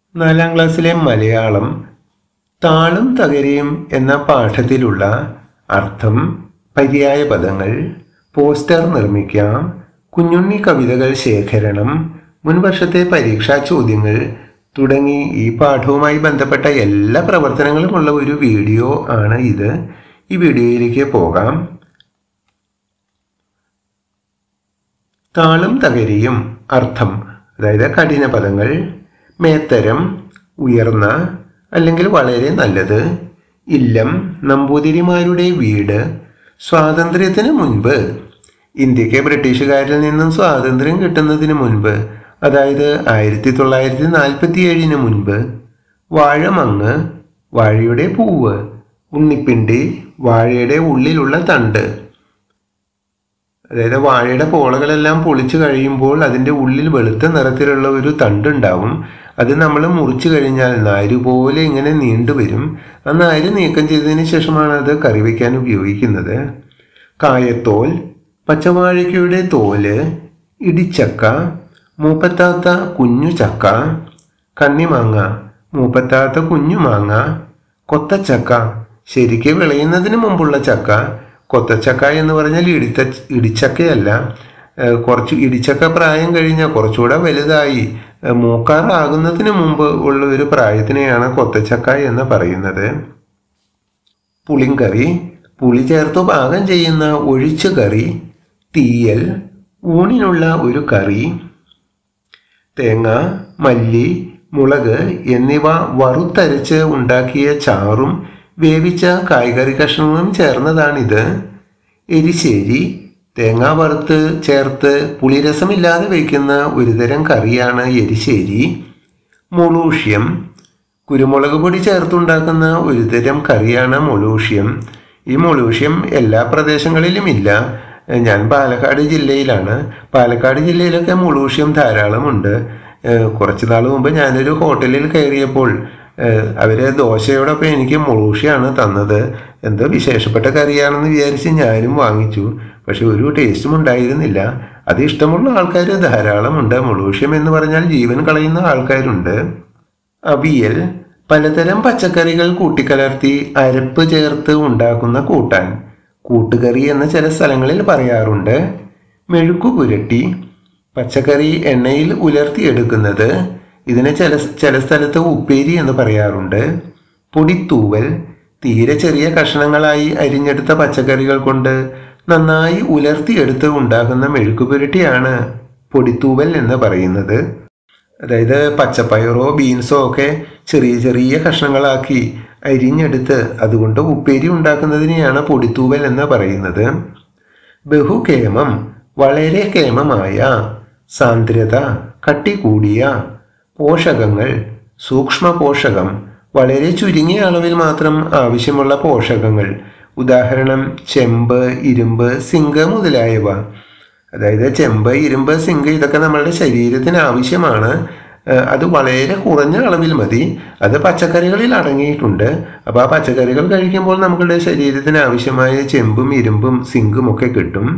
നാലാം ക്ലാസ്സിലെ മലയാളം താളും തകരയും എന്ന പാഠത്തിലുള്ള അർത്ഥം പര്യായ പദങ്ങൾ പോസ്റ്റർ നിർമ്മിക്കാം കുഞ്ഞുണ്ണി കവിതകൾ ശേഖരണം മുൻവർഷത്തെ പരീക്ഷാ ചോദ്യങ്ങൾ തുടങ്ങി ഈ പാഠവുമായി ബന്ധപ്പെട്ട എല്ലാ പ്രവർത്തനങ്ങളുമുള്ള ഒരു വീഡിയോ ആണ് ഇത് ഈ വീഡിയോയിലേക്ക് പോകാം താളും തകരിയും അർത്ഥം അതായത് കഠിന പദങ്ങൾ മേത്തരം ഉയർന്ന അല്ലെങ്കിൽ വളരെ നല്ലത് ഇല്ലം നമ്പൂതിരിമാരുടെ വീട് സ്വാതന്ത്ര്യത്തിന് മുൻപ് ഇന്ത്യക്ക് ബ്രിട്ടീഷുകാരിൽ നിന്നും സ്വാതന്ത്ര്യം കിട്ടുന്നതിന് മുൻപ് അതായത് ആയിരത്തി തൊള്ളായിരത്തി നാൽപ്പത്തി ഏഴിന് മുൻപ് വാഴമങ്ങ് വാഴയുടെ പൂവ് ഉണ്ണിപ്പിണ്ടി വാഴയുടെ ഉള്ളിലുള്ള തണ്ട് അതായത് വാഴയുടെ പോളകളെല്ലാം പൊളിച്ചു കഴിയുമ്പോൾ അതിൻ്റെ ഉള്ളിൽ വെളുത്ത നിറത്തിലുള്ള ഒരു തണ്ടുണ്ടാവും അത് നമ്മൾ മുറിച്ചു കഴിഞ്ഞാൽ നാര് പോലെ ഇങ്ങനെ നീണ്ടുവരും ആ നാര് നീക്കം ചെയ്തതിന് ശേഷമാണ് അത് കറി വയ്ക്കാൻ ഉപയോഗിക്കുന്നത് കായത്തോൽ പച്ചവാഴയ്ക്കയുടെ തോല് ഇടിച്ചക്ക മൂപ്പത്താത്ത കുഞ്ഞു ചക്ക കണ്ണിമാങ്ങ മൂപ്പത്താത്ത കുഞ്ഞു മാങ്ങ കൊത്തച്ചക്ക ശരിക്ക് വിളയുന്നതിന് മുമ്പുള്ള ചക്ക കൊത്തച്ചക്ക എന്ന് പറഞ്ഞാൽ ഇടിത്ത ഇടിച്ചക്കയല്ല ഏഹ് കുറച്ച് ഇടിച്ചക്ക പ്രായം കഴിഞ്ഞ കുറച്ചുകൂടെ വലുതായി ഏഹ് മൂക്കാറാകുന്നതിന് മുമ്പ് ഉള്ള ഒരു പ്രായത്തിനെയാണ് കൊത്തച്ചക്ക എന്ന് പറയുന്നത് പുളിങ്കറി പുളി ചേർത്തു പാകം ചെയ്യുന്ന ഒഴിച്ചു കറി തീയൽ ഊണിനുള്ള ഒരു കറി തേങ്ങ മല്ലി മുളക് എന്നിവ വറുത്തരച്ച് ഉണ്ടാക്കിയ ചാറും വേവിച്ച കായ്കറി കഷ്ണങ്ങളും ചേർന്നതാണിത് എരിശ്ശേരി തേങ്ങ വറുത്ത് ചേർത്ത് പുളിരസമില്ലാതെ വയ്ക്കുന്ന ഒരുതരം കറിയാണ് എരിശ്ശേരി മുളൂഷ്യം കുരുമുളക് പൊടി ചേർത്തുണ്ടാക്കുന്ന ഒരുതരം കറിയാണ് മുളൂഷ്യം ഈ മുളൂഷ്യം എല്ലാ പ്രദേശങ്ങളിലും ഇല്ല ഞാൻ പാലക്കാട് ജില്ലയിലാണ് പാലക്കാട് ജില്ലയിലൊക്കെ മുളൂഷ്യം ധാരാളമുണ്ട് ഏഹ് കുറച്ച് നാൾ മുമ്പ് ഞാനൊരു ഹോട്ടലിൽ കയറിയപ്പോൾ ഏഹ് അവര് ദോശയോടൊപ്പം എനിക്ക് മുളൂഷ്യാണ് തന്നത് എന്തോ വിശേഷപ്പെട്ട കറിയാണെന്ന് വിചാരിച്ച് ഞാനും വാങ്ങിച്ചു പക്ഷെ ഒരു ടേസ്റ്റും ഉണ്ടായിരുന്നില്ല അത് ഇഷ്ടമുള്ള ആൾക്കാർ ധാരാളമുണ്ട് മുളൂഷ്യം എന്ന് പറഞ്ഞാൽ ജീവൻ കളയുന്ന ആൾക്കാരുണ്ട് അവിയൽ പലതരം പച്ചക്കറികൾ കൂട്ടിക്കലർത്തി അരപ്പ് ചേർത്ത് ഉണ്ടാക്കുന്ന കൂട്ടാൻ കൂട്ടുകറി എന്ന് ചില സ്ഥലങ്ങളിൽ പറയാറുണ്ട് മെഴുക്കു പുരട്ടി പച്ചക്കറി എണ്ണയിൽ ഉലർത്തിയെടുക്കുന്നത് ഇതിനെ ചില ചില സ്ഥലത്ത് ഉപ്പേരി എന്ന് പറയാറുണ്ട് പൊടിത്തൂവൽ തീരെ ചെറിയ കഷ്ണങ്ങളായി അരിഞ്ഞെടുത്ത പച്ചക്കറികൾ കൊണ്ട് നന്നായി ഉലർത്തിയെടുത്ത് ഉണ്ടാക്കുന്ന മെഴുക്കുപുരട്ടിയാണ് പൊടിത്തൂവൽ എന്ന് പറയുന്നത് അതായത് പച്ചപ്പയറോ ബീൻസോ ഒക്കെ ചെറിയ ചെറിയ കഷ്ണങ്ങളാക്കി അരിഞ്ഞെടുത്ത് അതുകൊണ്ട് ഉപ്പേരി ഉണ്ടാക്കുന്നതിനെയാണ് പൊടിത്തൂവൽ എന്ന് പറയുന്നത് ബഹുകേമം വളരെ കേമമായ സാന്ദ്രത കട്ടി കൂടിയ പോഷകങ്ങൾ സൂക്ഷ്മ പോഷകം വളരെ ചുരുങ്ങിയ അളവിൽ മാത്രം ആവശ്യമുള്ള പോഷകങ്ങൾ ഉദാഹരണം ചെമ്പ് ഇരുമ്പ് സിങ്ക് മുതലായവ അതായത് ചെമ്പ് ഇരുമ്പ് സിങ്ക് ഇതൊക്കെ നമ്മളുടെ ശരീരത്തിന് ആവശ്യമാണ് ഏഹ് അത് വളരെ കുറഞ്ഞ അളവിൽ മതി അത് പച്ചക്കറികളിൽ അടങ്ങിയിട്ടുണ്ട് അപ്പോൾ ആ പച്ചക്കറികൾ കഴിക്കുമ്പോൾ നമ്മളുടെ ശരീരത്തിന് ആവശ്യമായ ചെമ്പും ഇരുമ്പും സിങ്കും ഒക്കെ കിട്ടും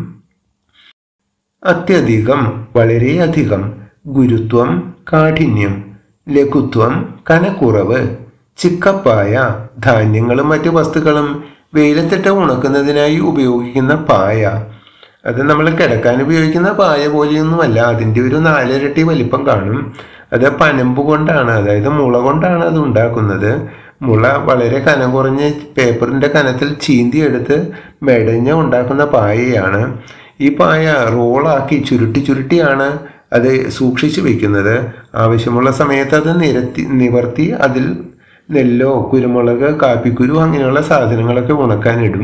അത്യധികം വളരെയധികം ഗുരുത്വം കാഠിന്യം ലഘുത്വം കനക്കുറവ് ചിക്കപ്പായ ധാന്യങ്ങളും മറ്റു വസ്തുക്കളും വെയിലത്തിട്ട് ഉണക്കുന്നതിനായി ഉപയോഗിക്കുന്ന പായ അത് നമ്മൾ കിടക്കാൻ ഉപയോഗിക്കുന്ന പായ പോലെയൊന്നുമല്ല അതിൻ്റെ ഒരു നാലിരട്ടി വലിപ്പം കാണും അത് പനമ്പ് കൊണ്ടാണ് അതായത് മുള കൊണ്ടാണ് അത് ഉണ്ടാക്കുന്നത് മുള വളരെ കനം കുറഞ്ഞ പേപ്പറിൻ്റെ കനത്തിൽ ചീന്തിയെടുത്ത് മെടഞ്ഞ് ഉണ്ടാക്കുന്ന പായയാണ് ഈ പായ റോളാക്കി ചുരുട്ടി ചുരുട്ടിയാണ് അത് സൂക്ഷിച്ചു വെക്കുന്നത് ആവശ്യമുള്ള സമയത്ത് അത് നിരത്തി നിവർത്തി അതിൽ നെല്ലോ കുരുമുളക് കാപ്പിക്കുരു അങ്ങനെയുള്ള സാധനങ്ങളൊക്കെ ഉണക്കാനിടും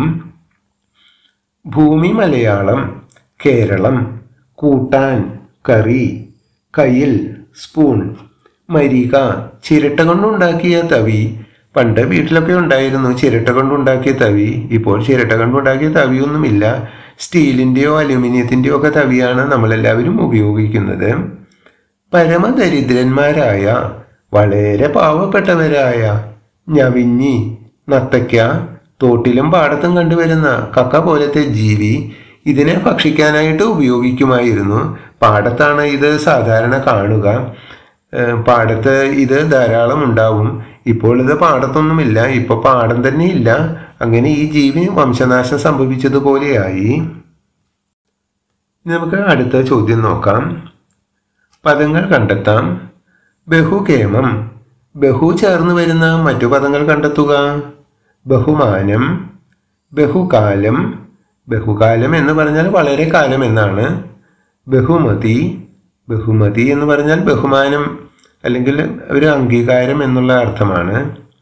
ഭൂമി മലയാളം കേരളം കൂട്ടാൻ കറി കയ്യിൽ സ്പൂൺ മരിക ചിരട്ട കൊണ്ടുണ്ടാക്കിയ തവി പണ്ട് വീട്ടിലൊക്കെ ഉണ്ടായിരുന്നു ചിരട്ട കൊണ്ടുണ്ടാക്കിയ തവി ഇപ്പോൾ ചിരട്ട കൊണ്ടുണ്ടാക്കിയ തവിയൊന്നുമില്ല സ്റ്റീലിൻ്റെയോ അലുമിനിയത്തിൻ്റെയോ ഒക്കെ തവിയാണ് നമ്മളെല്ലാവരും ഉപയോഗിക്കുന്നത് പരമദരിദ്രന്മാരായ വളരെ പാവപ്പെട്ടവരായ ഞവിഞ്ഞി നത്തയ്ക്ക തോട്ടിലും പാടത്തും കണ്ടുവരുന്ന കക്ക പോലത്തെ ജീവി ഇതിനെ ഭക്ഷിക്കാനായിട്ട് ഉപയോഗിക്കുമായിരുന്നു പാടത്താണ് ഇത് സാധാരണ കാണുക ഏഹ് പാടത്ത് ഇത് ധാരാളം ഉണ്ടാവും ഇപ്പോൾ ഇത് പാടത്തൊന്നുമില്ല ഇപ്പോൾ പാടം തന്നെ ഇല്ല അങ്ങനെ ഈ ജീവി വംശനാശം സംഭവിച്ചതുപോലെയായി ഇനി നമുക്ക് അടുത്ത ചോദ്യം നോക്കാം പദങ്ങൾ കണ്ടെത്താം ബഹുകേമം ബഹു ചേർന്ന് വരുന്ന മറ്റു പദങ്ങൾ കണ്ടെത്തുക ബഹുമാനം ബഹുകാലം ബഹുകാലം എന്ന് പറഞ്ഞാൽ വളരെ കാലം എന്നാണ് ബഹുമതി ബഹുമതി എന്ന് പറഞ്ഞാൽ ബഹുമാനം അല്ലെങ്കിൽ ഒരു അംഗീകാരം എന്നുള്ള അർത്ഥമാണ്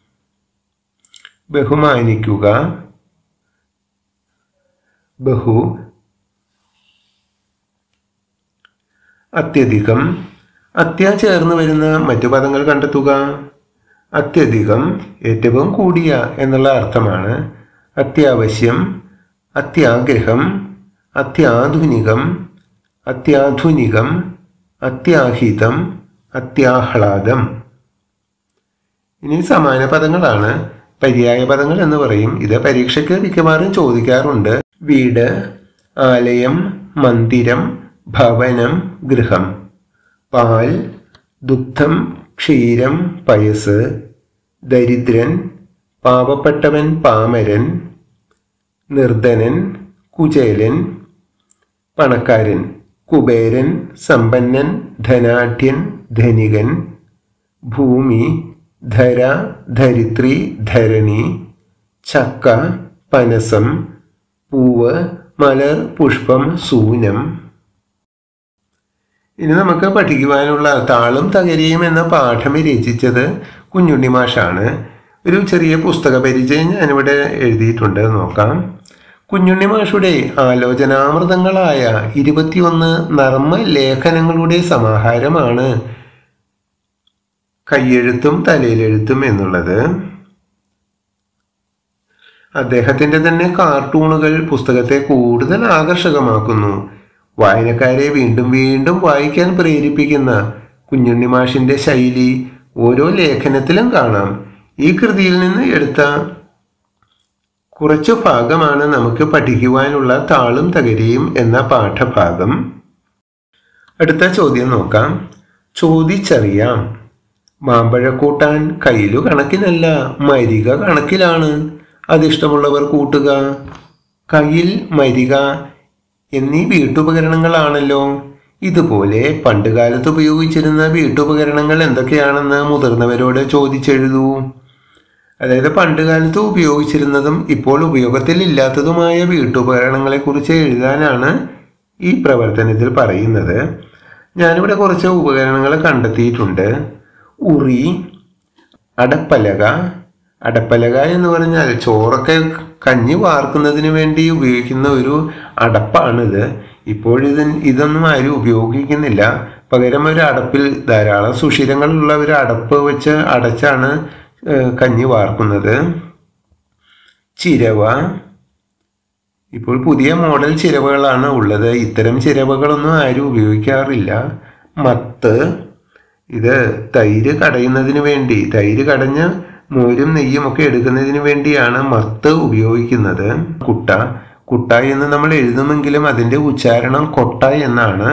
ബഹുമാനിക്കുക ബഹു അത്യധികം അത്യ ചേർന്ന് വരുന്ന മറ്റു പദങ്ങൾ കണ്ടെത്തുക അത്യധികം ഏറ്റവും കൂടിയ എന്നുള്ള അർത്ഥമാണ് അത്യാവശ്യം അത്യാഗ്രഹം അത്യാധുനികം അത്യാധുനികം അത്യാഹിതം അത്യാഹ്ലാദം ഇനി സമാന പദങ്ങളാണ് പര്യായ പദങ്ങൾ എന്ന് പറയും ഇത് പരീക്ഷയ്ക്ക് മിക്കവാറും ചോദിക്കാറുണ്ട് വീട് ആലയം മന്ദിരം ഭവനം ഗൃഹം പാൽ ദുഗ്ധം ക്ഷീരം പയസ് ദരിദ്രൻ പാവപ്പെട്ടവൻ പാമരൻ നിർധനൻ കുചേലൻ പണക്കാരൻ കുബേരൻ സമ്പന്നൻ ധനാഢ്യൻ ധനികൻ ഭൂമി ധര ധരിത്രി ധരണി ചക്ക പനസം പൂവ് മലർ പുഷ്പം സൂനം ഇനി നമുക്ക് പഠിക്കുവാനുള്ള താളും തകരിയും എന്ന പാഠം രചിച്ചത് കുഞ്ഞുണ്ണി മാഷാണ് ഒരു ചെറിയ പുസ്തക പരിചയം ഞാനിവിടെ എഴുതിയിട്ടുണ്ട് നോക്കാം കുഞ്ഞുണ്ണി മാഷുടെ ആലോചനാമൃതങ്ങളായ ഇരുപത്തിയൊന്ന് നർമ്മ ലേഖനങ്ങളുടെ സമാഹാരമാണ് കയ്യെഴുത്തും തലയിലെഴുത്തും എന്നുള്ളത് അദ്ദേഹത്തിന്റെ തന്നെ കാർട്ടൂണുകൾ പുസ്തകത്തെ കൂടുതൽ ആകർഷകമാക്കുന്നു വായനക്കാരെ വീണ്ടും വീണ്ടും വായിക്കാൻ പ്രേരിപ്പിക്കുന്ന കുഞ്ഞുണ്ണി മാഷിന്റെ ശൈലി ഓരോ ലേഖനത്തിലും കാണാം ഈ കൃതിയിൽ നിന്ന് എടുത്ത കുറച്ചു ഭാഗമാണ് നമുക്ക് പഠിക്കുവാനുള്ള താളും തകരിയും എന്ന പാഠഭാഗം അടുത്ത ചോദ്യം നോക്കാം ചോദിച്ചറിയാം മാമ്പഴ കൂട്ടാൻ കയ്യിലു കണക്കിനല്ല മരിക കണക്കിലാണ് അതിഷ്ടമുള്ളവർ കൂട്ടുക കയ്യിൽ മരിക എന്നീ വീട്ടുപകരണങ്ങളാണല്ലോ ഇതുപോലെ പണ്ടുകാലത്ത് ഉപയോഗിച്ചിരുന്ന വീട്ടുപകരണങ്ങൾ എന്തൊക്കെയാണെന്ന് മുതിർന്നവരോട് ചോദിച്ചെഴുതൂ അതായത് പണ്ടുകാലത്ത് ഉപയോഗിച്ചിരുന്നതും ഇപ്പോൾ ഉപയോഗത്തിൽ ഇല്ലാത്തതുമായ വീട്ടുപകരണങ്ങളെക്കുറിച്ച് എഴുതാനാണ് ഈ പ്രവർത്തനത്തിൽ പറയുന്നത് ഞാനിവിടെ കുറച്ച് ഉപകരണങ്ങൾ കണ്ടെത്തിയിട്ടുണ്ട് ഉറി അടപ്പലക അടപ്പലക എന്ന് പറഞ്ഞാൽ ചോറൊക്കെ കഞ്ഞി വാർക്കുന്നതിന് വേണ്ടി ഉപയോഗിക്കുന്ന ഒരു അടപ്പാണിത് ഇപ്പോഴിത് ഇതൊന്നും ആരും ഉപയോഗിക്കുന്നില്ല പകരം ഒരു അടപ്പിൽ ധാരാളം സുഷിരങ്ങളുള്ള ഒരു അടപ്പ് വെച്ച് അടച്ചാണ് ഏഹ്, കഞ്ഞി വാർക്കുന്നത് ചിരവ ഇപ്പോൾ പുതിയ മോഡൽ ചിരവകളാണ് ഉള്ളത് ഇത്തരം ചിരവകളൊന്നും ആരും ഉപയോഗിക്കാറില്ല മത്ത് ഇത് തൈര് കടയുന്നതിന് വേണ്ടി തൈര് കടഞ്ഞ് മോരും നെയ്യും ഒക്കെ എടുക്കുന്നതിന് വേണ്ടിയാണ് മത്ത് ഉപയോഗിക്കുന്നത് കുട്ട കുട്ട എന്ന് നമ്മൾ എഴുതുമെങ്കിലും അതിൻ്റെ ഉച്ചാരണം കൊട്ട എന്നാണ്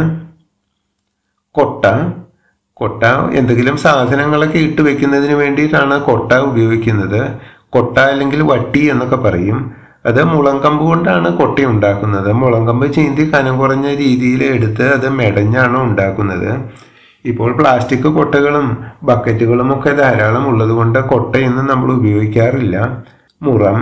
കൊട്ട കൊട്ട എന്തെങ്കിലും സാധനങ്ങളൊക്കെ ഇട്ട് വെക്കുന്നതിന് വേണ്ടിയിട്ടാണ് കൊട്ട ഉപയോഗിക്കുന്നത് കൊട്ട അല്ലെങ്കിൽ വട്ടി എന്നൊക്കെ പറയും അത് മുളങ്കമ്പ് കൊണ്ടാണ് കൊട്ട ഉണ്ടാക്കുന്നത് മുളങ്കമ്പ് ചീന്തി കനം കുറഞ്ഞ രീതിയിൽ എടുത്ത് അത് മെടഞ്ഞാണ് ഉണ്ടാക്കുന്നത് ഇപ്പോൾ പ്ലാസ്റ്റിക് കൊട്ടകളും ബക്കറ്റുകളും ഒക്കെ ധാരാളം ഉള്ളത് കൊണ്ട് കൊട്ടയൊന്നും നമ്മൾ ഉപയോഗിക്കാറില്ല മുറം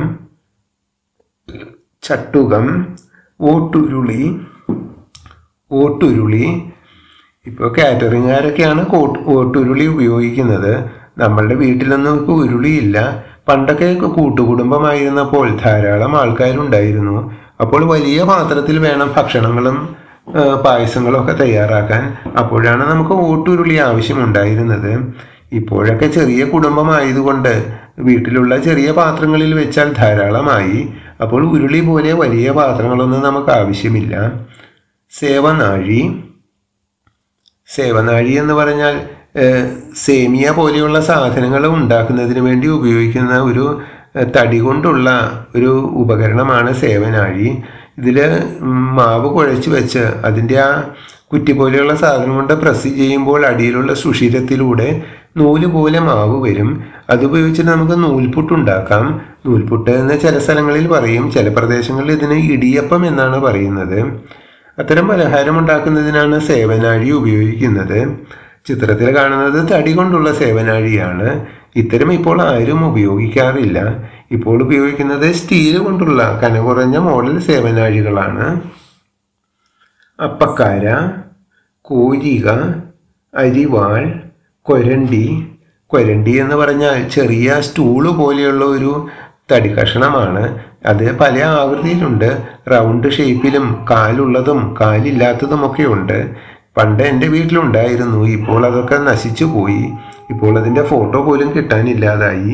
ചട്ടുകം ഓട്ടുരുളി ഓട്ടുരുളി ഇപ്പോൾ കാറ്ററിംഗുകാരൊക്കെയാണ് കോട്ട് ഓട്ടുരുളി ഉപയോഗിക്കുന്നത് നമ്മളുടെ വീട്ടിലൊന്നും ഇപ്പോൾ ഉരുളിയില്ല പണ്ടൊക്കെ കൂട്ടുകുടുംബമായിരുന്നപ്പോൾ ധാരാളം ആൾക്കാരുണ്ടായിരുന്നു അപ്പോൾ വലിയ പാത്രത്തിൽ വേണം ഭക്ഷണങ്ങളും ആ, പായസങ്ങളും ഒക്കെ തയ്യാറാക്കാൻ അപ്പോഴാണ് നമുക്ക് ഓട്ടുരുളി ആവശ്യമുണ്ടായിരുന്നത് ഇപ്പോഴൊക്കെ ചെറിയ കുടുംബമായതുകൊണ്ട് വീട്ടിലുള്ള ചെറിയ പാത്രങ്ങളിൽ വെച്ചാൽ ധാരാളമായി അപ്പോൾ ഉരുളി പോലെ വലിയ പാത്രങ്ങളൊന്നും നമുക്ക് ആവശ്യമില്ല സേവനാഴി സേവനാഴി എന്ന് പറഞ്ഞാൽ ഏഹ്, സേമിയ പോലെയുള്ള സാധനങ്ങൾ ഉണ്ടാക്കുന്നതിന് വേണ്ടി ഉപയോഗിക്കുന്ന ഒരു ഏഹ്, തടി കൊണ്ടുള്ള ഒരു ഉപകരണമാണ് സേവനാഴി ഇതിൽ മാവ് കുഴച്ച് വെച്ച് അതിൻ്റെ ആ കുറ്റി പോലെയുള്ള സാധനം കൊണ്ട് പ്രസ് ചെയ്യുമ്പോൾ അടിയിലുള്ള സുഷിരത്തിലൂടെ നൂല് പോലെ മാവ് വരും അതുപയോഗിച്ചിട്ട് നമുക്ക് നൂൽപുട്ടുണ്ടാക്കാം നൂൽപുട്ട് എന്ന് ചില സ്ഥലങ്ങളിൽ പറയും ചില പ്രദേശങ്ങളിൽ ഇതിന് ഇടിയപ്പം എന്നാണ് പറയുന്നത് അത്തരം പലഹാരം ഉണ്ടാക്കുന്നതിനാണ് സേവനാഴി ഉപയോഗിക്കുന്നത് ചിത്രത്തിൽ കാണുന്നത് തടി കൊണ്ടുള്ള സേവനാഴിയാണ് ഇത്തരം ഇപ്പോൾ ആരും ഉപയോഗിക്കാറില്ല ഇപ്പോൾ ഉപയോഗിക്കുന്നത് സ്റ്റീൽ കൊണ്ടുള്ള കനകുറഞ്ഞ മോഡൽ സേവനാഴികളാണ് അപ്പക്കാര കോരിക അരിവാൾ കൊരണ്ടി കൊരണ്ടി എന്ന് പറഞ്ഞാൽ ചെറിയ സ്റ്റൂള് പോലെയുള്ള ഒരു തടി കഷണമാണ് അത് പല ആകൃതിയിലുണ്ട് റൗണ്ട് ഷേപ്പിലും കാലുള്ളതും കാലില്ലാത്തതും ഒക്കെ ഉണ്ട് പണ്ട് എൻ്റെ വീട്ടിലുണ്ടായിരുന്നു ഇപ്പോൾ അതൊക്കെ നശിച്ചു പോയി ഇപ്പോൾ അതിൻ്റെ ഫോട്ടോ പോലും കിട്ടാനില്ലാതായി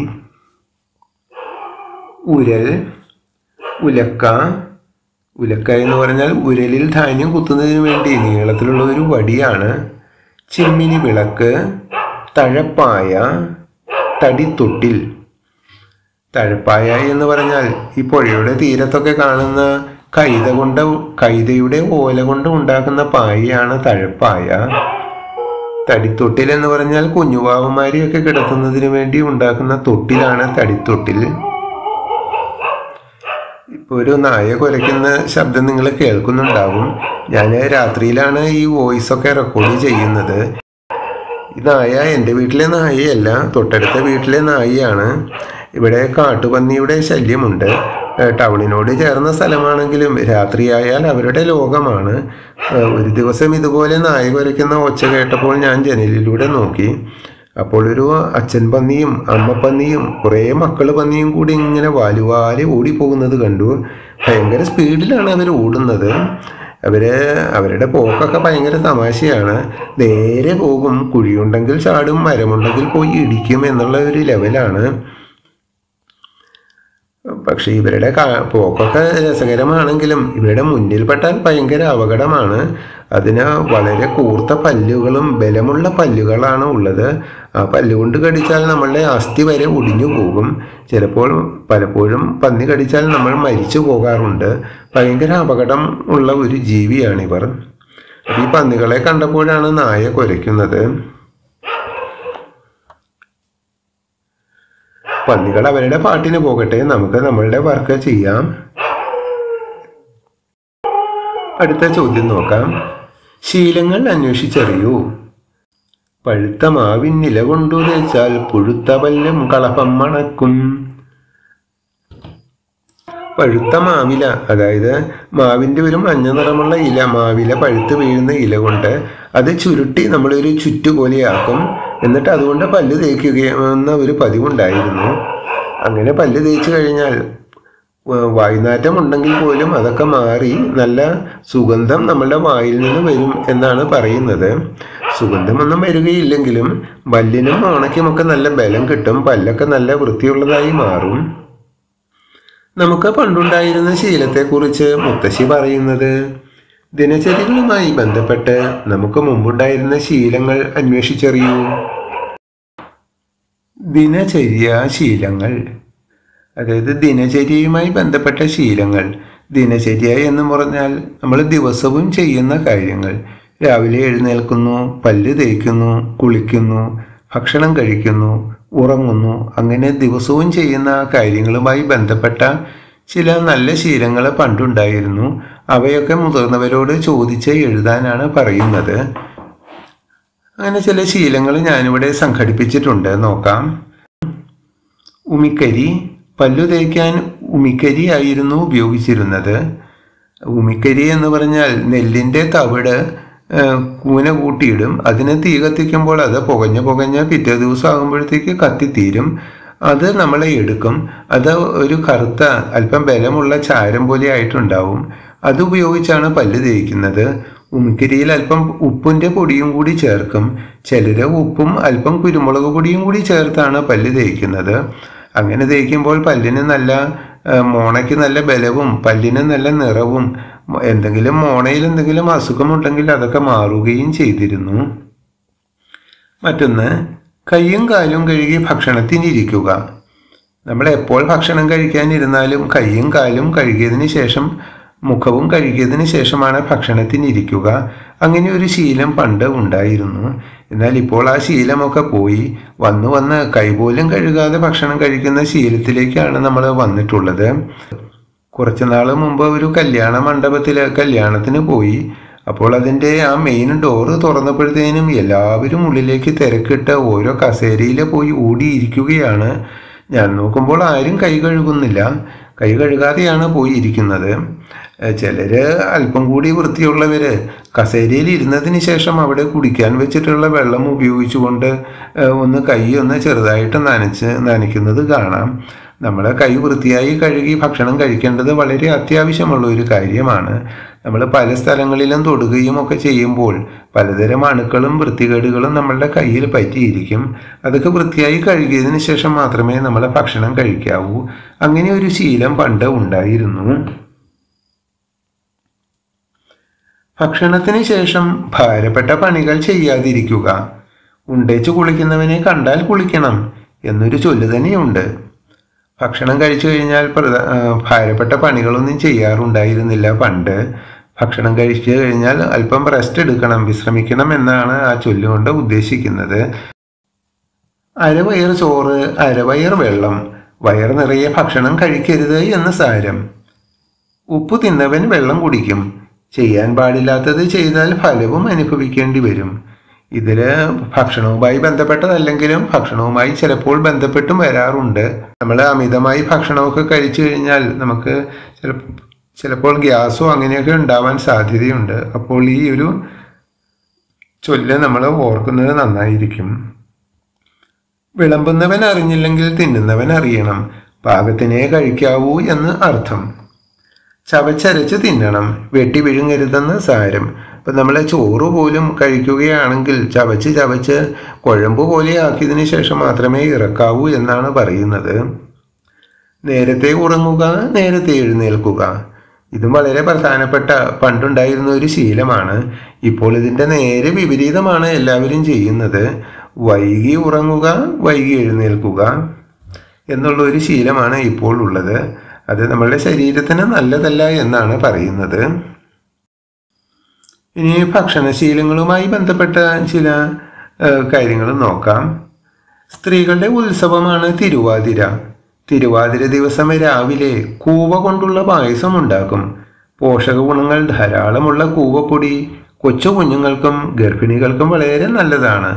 ഉരൽ ഉലക്ക ഉലക്ക എന്ന് പറഞ്ഞാൽ ഉരലിൽ ധാന്യം കുത്തുന്നതിന് വേണ്ടി നീളത്തിലുള്ള ഒരു വടിയാണ് ചിമ്മിനി വിളക്ക് തഴപ്പായ തടിത്തൊട്ടിൽ തഴപ്പായ എന്ന് പറഞ്ഞാൽ ഈ പുഴയുടെ തീരത്തൊക്കെ കാണുന്ന കൈത കൊണ്ട് കൈതയുടെ ഓല കൊണ്ട് ഉണ്ടാക്കുന്ന പായയാണ് തഴപ്പായ തടിത്തൊട്ടിൽ എന്ന് പറഞ്ഞാൽ കുഞ്ഞുവാവന്മാരെയൊക്കെ കിടത്തുന്നതിന് വേണ്ടി ഉണ്ടാക്കുന്ന തൊട്ടിലാണ് തടിത്തൊട്ടിൽ ഇപ്പോൾ ഒരു നായ കുരയ്ക്കുന്ന ശബ്ദം നിങ്ങൾ കേൾക്കുന്നുണ്ടാവും ഞാൻ രാത്രിയിലാണ് ഈ വോയിസ് ഒക്കെ റെക്കോർഡ് ചെയ്യുന്നത് ഈ നായ എൻ്റെ വീട്ടിലെ നായയല്ല തൊട്ടടുത്ത വീട്ടിലെ നായയാണ് ഇവിടെ കാട്ടുപന്നിയുടെ ശല്യമുണ്ട് ഏഹ് ടൗണിനോട് ചേർന്ന സ്ഥലമാണെങ്കിലും രാത്രിയായാൽ അവരുടെ ലോകമാണ് ഏഹ് ഒരു ദിവസം ഇതുപോലെ നായ കുരയ്ക്കുന്ന ഒച്ച കേട്ടപ്പോൾ ഞാൻ ജനലിലൂടെ നോക്കി അപ്പോൾ ഒരു അച്ഛൻ പന്നിയും അമ്മ പന്നിയും കുറേ മക്കൾ പന്നിയും കൂടി ഇങ്ങനെ വാലുവാലി ഓടിപ്പോകുന്നത് കണ്ടു ഭയങ്കര സ്പീഡിലാണ് അവർ ഓടുന്നത് അവര് അവരുടെ പോക്കൊക്കെ ഭയങ്കര തമാശയാണ് നേരെ പോകും കുഴിയുണ്ടെങ്കിൽ ചാടും മരമുണ്ടെങ്കിൽ പോയി ഇടിക്കും എന്നുള്ള ഒരു ലെവലാണ് പക്ഷെ ഇവരുടെ കാ- പോക്കൊക്കെ രസകരമാണെങ്കിലും ഇവരുടെ മുന്നിൽപ്പെട്ടാൽ ഭയങ്കര അപകടമാണ് അതിന് വളരെ കൂർത്ത പല്ലുകളും ബലമുള്ള പല്ലുകളാണ് ഉള്ളത് ആ പല്ലുകൊണ്ട് കടിച്ചാൽ നമ്മളുടെ അസ്ഥി വരെ ഒടിഞ്ഞു പോകും ചിലപ്പോൾ പലപ്പോഴും പന്നി കടിച്ചാൽ നമ്മൾ മരിച്ചു പോകാറുണ്ട് ഭയങ്കര അപകടം ഉള്ള ഒരു ജീവിയാണിവർ ഈ പന്നികളെ കണ്ടപ്പോഴാണ് നായ കുരയ്ക്കുന്നത് പന്നികൾ അവരുടെ പാട്ടിന് പോകട്ടെ നമുക്ക് നമ്മളുടെ വർക്ക് ചെയ്യാം അടുത്ത ചോദ്യം നോക്കാം ശീലങ്ങൾ അന്വേഷിച്ചറിയൂ പഴുത്ത മാവിൻ നില കൊണ്ടു തേച്ചാൽ പുഴുത്ത പല്ലും കളപ്പം മണക്കും പഴുത്ത മാവില അതായത് മാവിൻ്റെ ഒരു മഞ്ഞ നിറമുള്ള ഇല മാവില പഴുത്ത് വീഴുന്ന ഇല കൊണ്ട് അത് ചുരുട്ടി നമ്മളൊരു ചുറ്റു പോലെയാക്കും എന്നിട്ട് അതുകൊണ്ട് പല്ല് തേക്കുകയെന്ന ഒരു പതിവുണ്ടായിരുന്നു അങ്ങനെ പല്ല് തേച്ച് കഴിഞ്ഞാൽ വ- വായുനാറ്റം ഉണ്ടെങ്കിൽ പോലും അതൊക്കെ മാറി നല്ല സുഗന്ധം നമ്മളുടെ വായിൽ നിന്ന് വരും എന്നാണ് പറയുന്നത് സുഗന്ധമൊന്നും വരികയില്ലെങ്കിലും പല്ലിനും ഓണയ്ക്കുമൊക്കെ നല്ല ബലം കിട്ടും പല്ലൊക്കെ നല്ല വൃത്തിയുള്ളതായി മാറും നമുക്ക് പണ്ടുണ്ടായിരുന്ന ശീലത്തെക്കുറിച്ച് മുത്തശ്ശി പറയുന്നത് ദിനചര്യകളുമായി ബന്ധപ്പെട്ട് നമുക്ക് മുമ്പുണ്ടായിരുന്ന ശീലങ്ങൾ അന്വേഷിച്ചറിയൂ ദിനചര്യ ശീലങ്ങൾ അതായത് ദിനചര്യയുമായി ബന്ധപ്പെട്ട ശീലങ്ങൾ ദിനചര്യ എന്ന് പറഞ്ഞാൽ നമ്മൾ ദിവസവും ചെയ്യുന്ന കാര്യങ്ങൾ രാവിലെ എഴുന്നേൽക്കുന്നു പല്ല് തേക്കുന്നു കുളിക്കുന്നു ഭക്ഷണം കഴിക്കുന്നു ഉറങ്ങുന്നു അങ്ങനെ ദിവസവും ചെയ്യുന്ന ആ കാര്യങ്ങളുമായി ബന്ധപ്പെട്ട ചില നല്ല ശീലങ്ങൾ പണ്ടുണ്ടായിരുന്നു അവയൊക്കെ മുതിർന്നവരോട് ചോദിച്ച് എഴുതാനാണ് പറയുന്നത് അങ്ങനെ ചില ശീലങ്ങൾ ഞാനിവിടെ സംഘടിപ്പിച്ചിട്ടുണ്ട് നോക്കാം ഉമിക്കരി പല്ലു തേക്കാൻ ഉമിക്കരി ആയിരുന്നു ഉപയോഗിച്ചിരുന്നത് ഉമിക്കരി എന്ന് പറഞ്ഞാൽ നെല്ലിൻ്റെ തവിട് ആ, കൂന കൂട്ടിയിടും അതിനെ തീ കത്തിക്കുമ്പോൾ അത് പുകഞ്ഞ് പുകഞ്ഞ് പിറ്റേ ദിവസം ആകുമ്പോഴത്തേക്ക് കത്തിത്തീരും അത് നമ്മളെ എടുക്കും അത് ഒരു കറുത്ത അല്പം ബലമുള്ള ചാരം പോലെ ആയിട്ടുണ്ടാവും അത് ഉപയോഗിച്ചാണ് പല്ല് തേക്കുന്നത് ഉമിക്കരിയിൽ അല്പം ഉപ്പിൻ്റെ പൊടിയും കൂടി ചേർക്കും ചിലർ ഉപ്പും അല്പം കുരുമുളക് പൊടിയും കൂടി ചേർത്താണ് പല്ല് തേക്കുന്നത് അങ്ങനെ തേക്കുമ്പോൾ പല്ലിന് നല്ല ആ, മോണയ്ക്ക് നല്ല ബലവും പല്ലിന് നല്ല നിറവും മ- എന്തെങ്കിലും മോണയിൽ എന്തെങ്കിലും അസുഖമുണ്ടെങ്കിൽ അതൊക്കെ മാറുകയും ചെയ്തിരുന്നു മറ്റൊന്ന് കൈയും കാലും കഴുകി ഭക്ഷണത്തിനിരിക്കുക നമ്മൾ എപ്പോൾ ഭക്ഷണം കഴിക്കാനിരുന്നാലും കൈയും കാലും കഴുകിയതിന് ശേഷം മുഖവും കഴുകിയതിന് ശേഷമാണ് ഭക്ഷണത്തിന് ഇരിക്കുക അങ്ങനെ ഒരു ശീലം പണ്ട് ഉണ്ടായിരുന്നു എന്നാൽ ഇപ്പോൾ ആ ശീലമൊക്കെ പോയി വന്നു വന്ന് കൈപോലും കഴുകാതെ ഭക്ഷണം കഴിക്കുന്ന ശീലത്തിലേക്കാണ് നമ്മൾ വന്നിട്ടുള്ളത് കുറച്ചു നാൾ മുമ്പ് ഒരു കല്യാണ മണ്ഡപത്തിൽ കല്യാണത്തിന് പോയി അപ്പോൾ അതിൻ്റെ ആ മെയിൻ ഡോറ് തുറന്നപ്പോഴത്തേനും എല്ലാവരും ഉള്ളിലേക്ക് തിരക്കിട്ട് ഓരോ കസേരയിൽ പോയി ഓടിയിരിക്കുകയാണ് ഞാൻ നോക്കുമ്പോൾ ആരും കൈ കഴുകുന്നില്ല കൈ കഴുകാതെയാണ് പോയി ഇരിക്കുന്നത് ചിലർ അല്പം കൂടി വൃത്തിയുള്ളവർ കസേരയിൽ ഇരുന്നതിന് ശേഷം അവിടെ കുടിക്കാൻ വെച്ചിട്ടുള്ള വെള്ളം ഉപയോഗിച്ചുകൊണ്ട് ഒന്ന് കൈ ഒന്ന് ചെറുതായിട്ട് നനച്ച് നനയ്ക്കുന്നത് കാണാം നമ്മൾ കൈ വൃത്തിയായി കഴുകി ഭക്ഷണം കഴിക്കേണ്ടത് വളരെ അത്യാവശ്യമുള്ള ഒരു കാര്യമാണ് നമ്മൾ പല സ്ഥലങ്ങളിലും തൊടുകയും ഒക്കെ ചെയ്യുമ്പോൾ പലതരം അണുക്കളും വൃത്തികേടുകളും നമ്മളുടെ കയ്യിൽ പറ്റിയിരിക്കും അതൊക്കെ വൃത്തിയായി കഴുകിയതിന് ശേഷം മാത്രമേ നമ്മൾ ഭക്ഷണം കഴിക്കാവൂ അങ്ങനെ ഒരു ശീലം പണ്ട് ഉണ്ടായിരുന്നു ഭക്ഷണത്തിന് ശേഷം ഭാരപ്പെട്ട പണികൾ ചെയ്യാതിരിക്കുക ഉണ്ടേച്ച് കുളിക്കുന്നവനെ കണ്ടാൽ കുളിക്കണം എന്നൊരു ചൊല്ല് തന്നെയുണ്ട് ഭക്ഷണം കഴിച്ചു കഴിഞ്ഞാൽ ഭാരപ്പെട്ട പണികളൊന്നും ചെയ്യാറുണ്ടായിരുന്നില്ല പണ്ട് ഭക്ഷണം കഴിച്ചു കഴിഞ്ഞാൽ അല്പം റെസ്റ്റ് എടുക്കണം വിശ്രമിക്കണം എന്നാണ് ആ ചൊല്ലുകൊണ്ട് ഉദ്ദേശിക്കുന്നത് അരവയർ ചോറ് അരവയർ വെള്ളം വയർ നിറയെ ഭക്ഷണം കഴിക്കരുത് എന്ന് സാരം ഉപ്പ് തിന്നവൻ വെള്ളം കുടിക്കും ചെയ്യാൻ പാടില്ലാത്തത് ചെയ്താൽ ഫലവും അനുഭവിക്കേണ്ടി വരും ഇതിൽ ഭക്ഷണവുമായി ബന്ധപ്പെട്ടതല്ലെങ്കിലും ഭക്ഷണവുമായി ചിലപ്പോൾ ബന്ധപ്പെട്ടും വരാറുണ്ട് നമ്മൾ അമിതമായി ഭക്ഷണമൊക്കെ കഴിച്ചു കഴിഞ്ഞാൽ നമുക്ക് ചിലപ്പോൾ ഗ്യാസോ അങ്ങനെയൊക്കെ ഉണ്ടാവാൻ സാധ്യതയുണ്ട് അപ്പോൾ ഈ ഒരു ചൊല്ല് നമ്മൾ ഓർക്കുന്നത് നന്നായിരിക്കും വിളമ്പുന്നവൻ അറിഞ്ഞില്ലെങ്കിൽ തിന്നുന്നവൻ അറിയണം പാകത്തിനെ കഴിക്കാവൂ എന്ന് അർത്ഥം ചവച്ചരച്ച് തിന്നണം വെട്ടി വിഴുങ്ങരുതെന്ന് സാരം ഇപ്പം നമ്മൾ ചോറ് പോലും കഴിക്കുകയാണെങ്കിൽ ചവച്ച് ചവച്ച് കുഴമ്പ് പോലെ ആക്കിയതിന് ശേഷം മാത്രമേ ഇറക്കാവൂ എന്നാണ് പറയുന്നത് നേരത്തെ ഉറങ്ങുക നേരത്തെ എഴുന്നേൽക്കുക ഇതും വളരെ പ്രധാനപ്പെട്ട പണ്ടുണ്ടായിരുന്ന ഒരു ശീലമാണ് ഇപ്പോൾ ഇതിൻ്റെ നേരെ വിപരീതമാണ് എല്ലാവരും ചെയ്യുന്നത് വൈകി ഉറങ്ങുക വൈകി എഴുന്നേൽക്കുക എന്നുള്ള ഒരു ശീലമാണ് ഇപ്പോൾ ഉള്ളത് അത് നമ്മളുടെ ശരീരത്തിന് നല്ലതല്ല എന്നാണ് പറയുന്നത് ഇനി ഭക്ഷണശീലങ്ങളുമായി ബന്ധപ്പെട്ട ചില കാര്യങ്ങൾ നോക്കാം സ്ത്രീകളുടെ ഉത്സവമാണ് തിരുവാതിര തിരുവാതിര ദിവസം രാവിലെ കൂവ കൊണ്ടുള്ള പായസം ഉണ്ടാക്കും പോഷക ഗുണങ്ങൾ ധാരാളമുള്ള കൂവപ്പൊടി കൊച്ചു കുഞ്ഞുങ്ങൾക്കും ഗർഭിണികൾക്കും വളരെ നല്ലതാണ്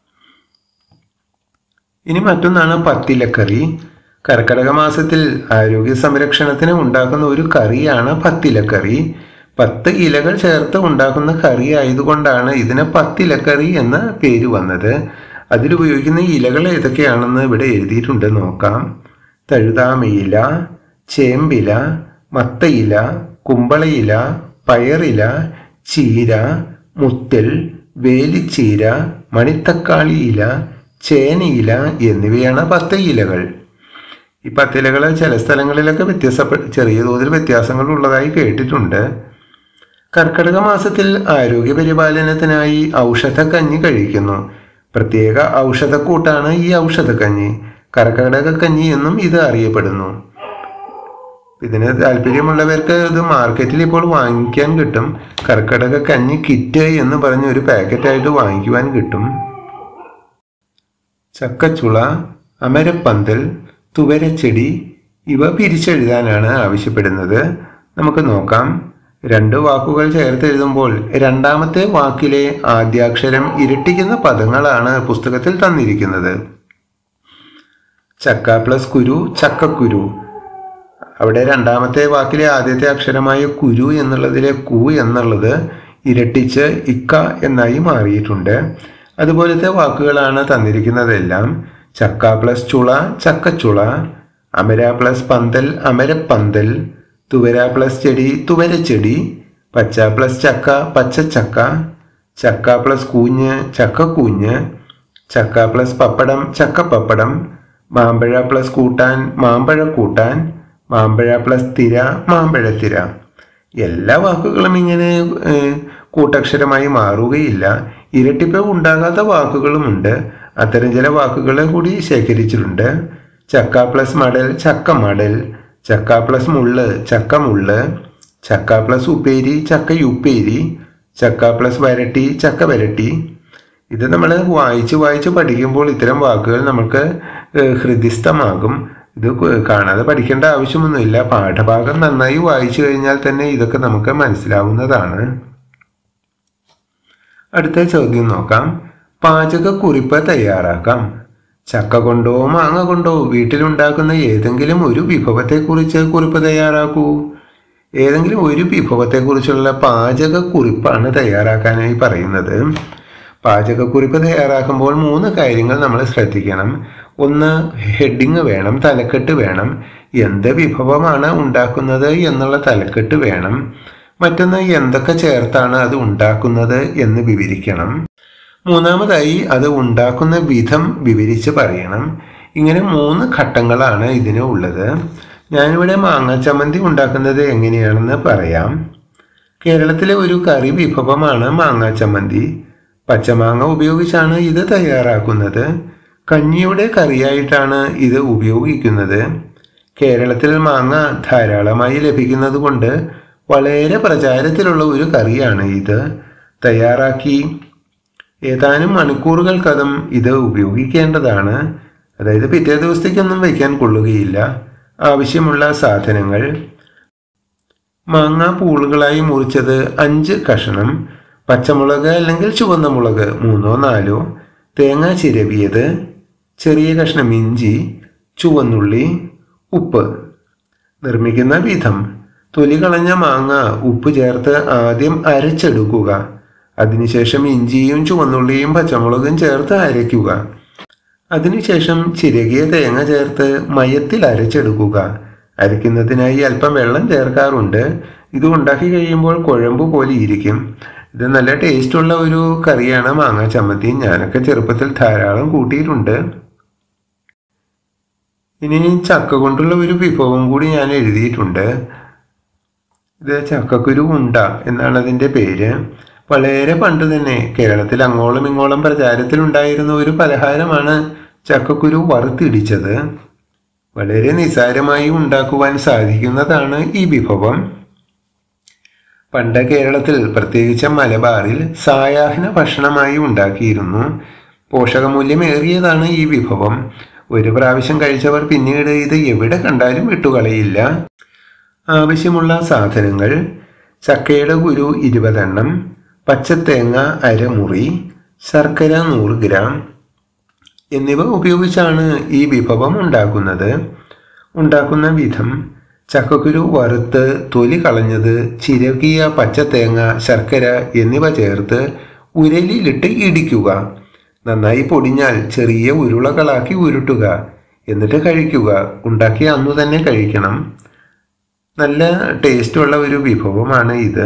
ഇനി മറ്റൊന്നാണ് പത്തിലക്കറി കർക്കടക മാസത്തിൽ ആരോഗ്യ സംരക്ഷണത്തിന് ഉണ്ടാക്കുന്ന ഒരു കറിയാണ് പത്തിലക്കറി പത്ത് ഇലകൾ ചേർത്ത് ഉണ്ടാക്കുന്ന കറി ആയതുകൊണ്ടാണ് ഇതിന് പത്തിലക്കറി എന്ന പേര് വന്നത് അതിലുപയോഗിക്കുന്ന ഇലകൾ ഏതൊക്കെയാണെന്ന് ഇവിടെ എഴുതിയിട്ടുണ്ട് നോക്കാം തഴുതാമയില ചേമ്പില മത്തയില കുമ്പളയില പയറില ചീര മുത്തൽ വേലിച്ചീര മണിത്തക്കാളി ഇല ചേനയില എന്നിവയാണ് പത്ത് ഇലകൾ ഈ പത്തിലകൾ ചില സ്ഥലങ്ങളിലൊക്കെ വ്യത്യാസപ്പെട്ട ചെറിയ തോതിൽ വ്യത്യാസങ്ങൾ ഉള്ളതായി കേട്ടിട്ടുണ്ട് കർക്കിടക മാസത്തിൽ ആരോഗ്യ പരിപാലനത്തിനായി ഔഷധക്കഞ്ഞി കഴിക്കുന്നു പ്രത്യേക ഔഷധക്കൂട്ടാണ് ഈ ഔഷധക്കഞ്ഞി കർക്കിടക കഞ്ഞി എന്നും ഇത് അറിയപ്പെടുന്നു ഇതിന് താല്പര്യമുള്ളവർക്ക് ഇത് മാർക്കറ്റിൽ ഇപ്പോൾ വാങ്ങിക്കാൻ കിട്ടും കർക്കിടക കഞ്ഞി കിറ്റ് എന്ന് പറഞ്ഞ ഒരു പാക്കറ്റായിട്ട് വാങ്ങിക്കുവാൻ കിട്ടും ചക്കച്ചുള അമരപ്പന്തൽ തുവരച്ചെടി ഇവ പിരിച്ചെഴുതാനാണ് ആവശ്യപ്പെടുന്നത് നമുക്ക് നോക്കാം രണ്ട് വാക്കുകൾ ചേർത്ത് എഴുതുമ്പോൾ രണ്ടാമത്തെ വാക്കിലെ ആദ്യാക്ഷരം ഇരട്ടിക്കുന്ന പദങ്ങളാണ് പുസ്തകത്തിൽ തന്നിരിക്കുന്നത് ചക്ക പ്ലസ് കുരു ചക്കക്കുരു അവിടെ രണ്ടാമത്തെ വാക്കിലെ ആദ്യത്തെ അക്ഷരമായ കുരു എന്നുള്ളതിലെ കു എന്നുള്ളത് ഇരട്ടിച്ച് ഇക്ക എന്നായി മാറിയിട്ടുണ്ട് അതുപോലത്തെ വാക്കുകളാണ് തന്നിരിക്കുന്നതെല്ലാം ചക്ക പ്ലസ് ചുള ചക്കച്ചുള അമര പ്ലസ് പന്തൽ അമരപ്പന്തൽ തുവര പ്ലസ് ചെടി തുവരച്ചെടി പച്ച പ്ലസ് ചക്ക പച്ചച്ചക്ക ചക്ക പ്ലസ് കൂഞ്ഞ് ചക്കക്കൂഞ്ഞ് ചക്ക പ്ലസ് പപ്പടം ചക്കപ്പപ്പടം മാമ്പഴ പ്ലസ് കൂട്ടാൻ മാമ്പഴ കൂട്ടാൻ മാമ്പഴ പ്ലസ് തിര മാമ്പഴത്തിര എല്ലാ വാക്കുകളും ഇങ്ങനെ ഏഹ്, കൂട്ടക്ഷരമായി മാറുകയില്ല ഇരട്ടിപ്പ് ഉണ്ടാകാത്ത വാക്കുകളുമുണ്ട് അത്തരം ചില വാക്കുകൾ കൂടി ശേഖരിച്ചിട്ടുണ്ട് ചക്ക പ്ലസ് മടൽ ചക്ക മടൽ ചക്ക പ്ലസ് മുള്ള് ചക്ക മുള്ള് ചക്ക പ്ലസ് ഉപ്പേരി ചക്കയുപ്പേരി ചക്ക പ്ലസ് വരട്ടി ചക്ക വരട്ടി ഇത് നമ്മൾ വായിച്ച് വായിച്ച് പഠിക്കുമ്പോൾ ഇത്തരം വാക്കുകൾ നമുക്ക് ഏഹ്, ഹൃദിസ്ഥമാകും ഇത് കു- കാണാതെ പഠിക്കേണ്ട ആവശ്യമൊന്നുമില്ല പാഠഭാഗം നന്നായി വായിച്ചു കഴിഞ്ഞാൽ തന്നെ ഇതൊക്കെ നമുക്ക് മനസ്സിലാവുന്നതാണ് അടുത്ത ചോദ്യം നോക്കാം പാചകക്കുറിപ്പ് തയ്യാറാക്കാം ചക്ക കൊണ്ടോ മാങ്ങ കൊണ്ടോ വീട്ടിലുണ്ടാക്കുന്ന ഏതെങ്കിലും ഒരു വിഭവത്തെക്കുറിച്ച് കുറിപ്പ് തയ്യാറാക്കൂ ഏതെങ്കിലും ഒരു വിഭവത്തെക്കുറിച്ചുള്ള പാചകക്കുറിപ്പാണ് തയ്യാറാക്കാനായി പറയുന്നത് പാചകക്കുറിപ്പ് തയ്യാറാക്കുമ്പോൾ മൂന്ന് കാര്യങ്ങൾ നമ്മൾ ശ്രദ്ധിക്കണം ഒന്ന് ഹെഡിങ് വേണം തലക്കെട്ട് വേണം എന്ത് വിഭവമാണ് ഉണ്ടാക്കുന്നത് എന്നുള്ള തലക്കെട്ട് വേണം മറ്റൊന്ന് എന്തൊക്കെ ചേർത്താണ് അത് ഉണ്ടാക്കുന്നത് എന്ന് വിവരിക്കണം മൂന്നാമതായി അത് ഉണ്ടാക്കുന്ന വിധം വിവരിച്ച് പറയണം ഇങ്ങനെ മൂന്ന് ഘട്ടങ്ങളാണ് ഇതിന് ഉള്ളത് ഞാനിവിടെ മാങ്ങ ചമ്മന്തി ഉണ്ടാക്കുന്നത് എങ്ങനെയാണെന്ന് പറയാം കേരളത്തിലെ ഒരു കറി വിഭവമാണ് മാങ്ങ ചമ്മന്തി പച്ചമാങ്ങ ഉപയോഗിച്ചാണ് ഇത് തയ്യാറാക്കുന്നത് കഞ്ഞിയുടെ കറിയായിട്ടാണ് ഇത് ഉപയോഗിക്കുന്നത് കേരളത്തിൽ മാങ്ങ ധാരാളമായി ലഭിക്കുന്നത് കൊണ്ട് വളരെ പ്രചാരത്തിലുള്ള ഒരു കറിയാണ് ഇത് തയ്യാറാക്കി ഏതാനും മണിക്കൂറുകൾക്കകം ഇത് ഉപയോഗിക്കേണ്ടതാണ് അതായത് പിറ്റേ ദിവസത്തേക്കൊന്നും വയ്ക്കാൻ കൊള്ളുകയില്ല ആവശ്യമുള്ള സാധനങ്ങൾ മാങ്ങ പൂളുകളായി മുറിച്ചത് അഞ്ച് കഷണം പച്ചമുളക് അല്ലെങ്കിൽ ചുവന്ന മുളക് മൂന്നോ നാലോ തേങ്ങ ചിരവിയത് ചെറിയ കഷ്ണം ഇഞ്ചി ചുവന്നുള്ളി ഉപ്പ് നിർമ്മിക്കുന്ന വിധം തൊലി കളഞ്ഞ മാങ്ങ ഉപ്പ് ചേർത്ത് ആദ്യം അരച്ചെടുക്കുക അതിനുശേഷം ഇഞ്ചിയും ചുവന്നുള്ളിയും പച്ചമുളകും ചേർത്ത് അരയ്ക്കുക അതിനുശേഷം ചിരകിയ തേങ്ങ ചേർത്ത് മയത്തിൽ അരച്ചെടുക്കുക അരയ്ക്കുന്നതിനായി അല്പം വെള്ളം ചേർക്കാറുണ്ട് ഇത് ഉണ്ടാക്കി കഴിയുമ്പോൾ കുഴമ്പ് പോലെ ഇരിക്കും ഇത് നല്ല ടേസ്റ്റുള്ള ഒരു കറിയാണ് മാങ്ങ ചമ്മന്തി ഞാനൊക്കെ ചെറുപ്പത്തിൽ ധാരാളം കൂട്ടിയിട്ടുണ്ട് ഇനി ചക്ക കൊണ്ടുള്ള ഒരു വിഭവം കൂടി ഞാൻ എഴുതിയിട്ടുണ്ട് ഇത് ചക്കക്കുരു ഉണ്ട എന്നാണ് അതിൻ്റെ പേര് വളരെ പണ്ട് തന്നെ കേരളത്തിൽ അങ്ങോളം ഇങ്ങോളം പ്രചാരത്തിലുണ്ടായിരുന്ന ഒരു പലഹാരമാണ് ചക്കക്കുരു വറുത്തിടിച്ചത് വളരെ നിസ്സാരമായി ഉണ്ടാക്കുവാൻ സാധിക്കുന്നതാണ് ഈ വിഭവം പണ്ട് കേരളത്തിൽ പ്രത്യേകിച്ച് മലബാറിൽ സായാഹ്ന ഭക്ഷണമായി ഉണ്ടാക്കിയിരുന്നു പോഷകമൂല്യമേറിയതാണ് ഈ വിഭവം ഒരു പ്രാവശ്യം കഴിച്ചവർ പിന്നീട് ഇത് എവിടെ കണ്ടാലും വിട്ടുകളയില്ല ആവശ്യമുള്ള സാധനങ്ങൾ ചക്കയുടെ കുരു ഇരുപതെണ്ണം പച്ചത്തേങ്ങ അരമുറി ശർക്കര നൂറ് ഗ്രാം എന്നിവ ഉപയോഗിച്ചാണ് ഈ വിഭവം ഉണ്ടാക്കുന്നത് ഉണ്ടാക്കുന്ന വിധം ചക്കക്കുരു വറുത്ത് തൊലി കളഞ്ഞത് ചിരകിയ പച്ചത്തേങ്ങ ശർക്കര എന്നിവ ചേർത്ത് ഉരലിലിട്ട് ഇടിക്കുക നന്നായി പൊടിഞ്ഞാൽ ചെറിയ ഉരുളകളാക്കി ഉരുട്ടുക എന്നിട്ട് കഴിക്കുക ഉണ്ടാക്കി അന്നു തന്നെ കഴിക്കണം നല്ല ടേസ്റ്റുള്ള ഒരു വിഭവമാണ് ഇത്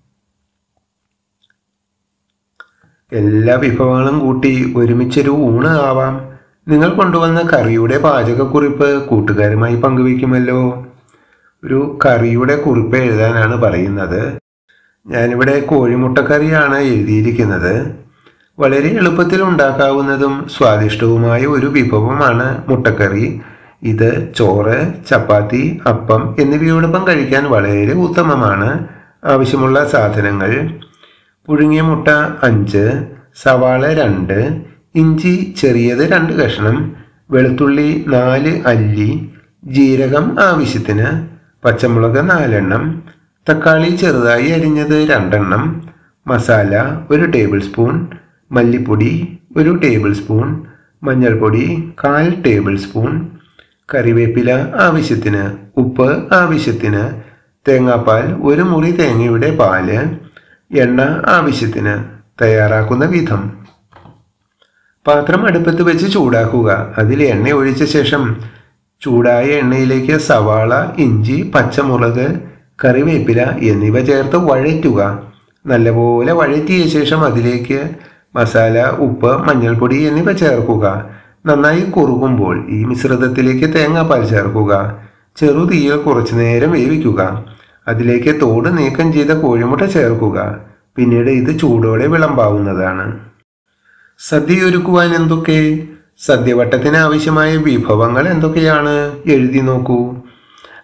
എല്ലാ വിഭവങ്ങളും കൂട്ടി ഒരുമിച്ചൊരു ഊണ് ആവാം നിങ്ങൾ കൊണ്ടുവന്ന കറിയുടെ പാചകക്കുറിപ്പ് കൂട്ടുകാരുമായി പങ്കുവയ്ക്കുമല്ലോ ഒരു കറിയുടെ കുറിപ്പ് എഴുതാനാണ് പറയുന്നത് ഞാനിവിടെ കോഴിമുട്ടക്കറിയാണ് എഴുതിയിരിക്കുന്നത് വളരെ എളുപ്പത്തിൽ ഉണ്ടാക്കാവുന്നതും സ്വാദിഷ്ടവുമായ ഒരു വിഭവമാണ് മുട്ടക്കറി ഇത് ചോറ് ചപ്പാത്തി അപ്പം എന്നിവയോടൊപ്പം കഴിക്കാൻ വളരെ ഉത്തമമാണ് ആവശ്യമുള്ള സാധനങ്ങൾ പുഴുങ്ങിയ മുട്ട അഞ്ച് സവാള രണ്ട് ഇഞ്ചി ചെറിയത് രണ്ട് കഷ്ണം വെളുത്തുള്ളി നാല് അല്ലി ജീരകം ആവശ്യത്തിന് പച്ചമുളക് നാലെണ്ണം തക്കാളി ചെറുതായി അരിഞ്ഞത് രണ്ടെണ്ണം മസാല ഒരു ടേബിൾ സ്പൂൺ മല്ലിപ്പൊടി ഒരു ടേബിൾ സ്പൂൺ മഞ്ഞൾപ്പൊടി കാൽ ടേബിൾ സ്പൂൺ കറിവേപ്പില ആവശ്യത്തിന് ഉപ്പ് ആവശ്യത്തിന് തേങ്ങാപ്പാൽ ഒരു മുറി തേങ്ങയുടെ പാല് എണ്ണ ആവശ്യത്തിന് തയ്യാറാക്കുന്ന വിധം പാത്രം അടുപ്പത്ത് വെച്ച് ചൂടാക്കുക അതിൽ എണ്ണ ഒഴിച്ച ശേഷം ചൂടായ എണ്ണയിലേക്ക് സവാള ഇഞ്ചി പച്ചമുളക് കറിവേപ്പില എന്നിവ ചേർത്ത് വഴറ്റുക നല്ലപോലെ വഴറ്റിയ ശേഷം അതിലേക്ക് മസാല ഉപ്പ് മഞ്ഞൾപ്പൊടി എന്നിവ ചേർക്കുക നന്നായി കുറുകുമ്പോൾ ഈ മിശ്രിതത്തിലേക്ക് തേങ്ങാപ്പാൽ ചേർക്കുക ചെറുതീയിൽ കുറച്ചു നേരം വേവിക്കുക അതിലേക്ക് തോട് നീക്കം ചെയ്ത കോഴിമുട്ട ചേർക്കുക പിന്നീട് ഇത് ചൂടോടെ വിളമ്പാവുന്നതാണ് സദ്യ ഒരുക്കുവാൻ എന്തൊക്കെ സദ്യവട്ടത്തിന് ആവശ്യമായ വിഭവങ്ങൾ എന്തൊക്കെയാണ് എഴുതി നോക്കൂ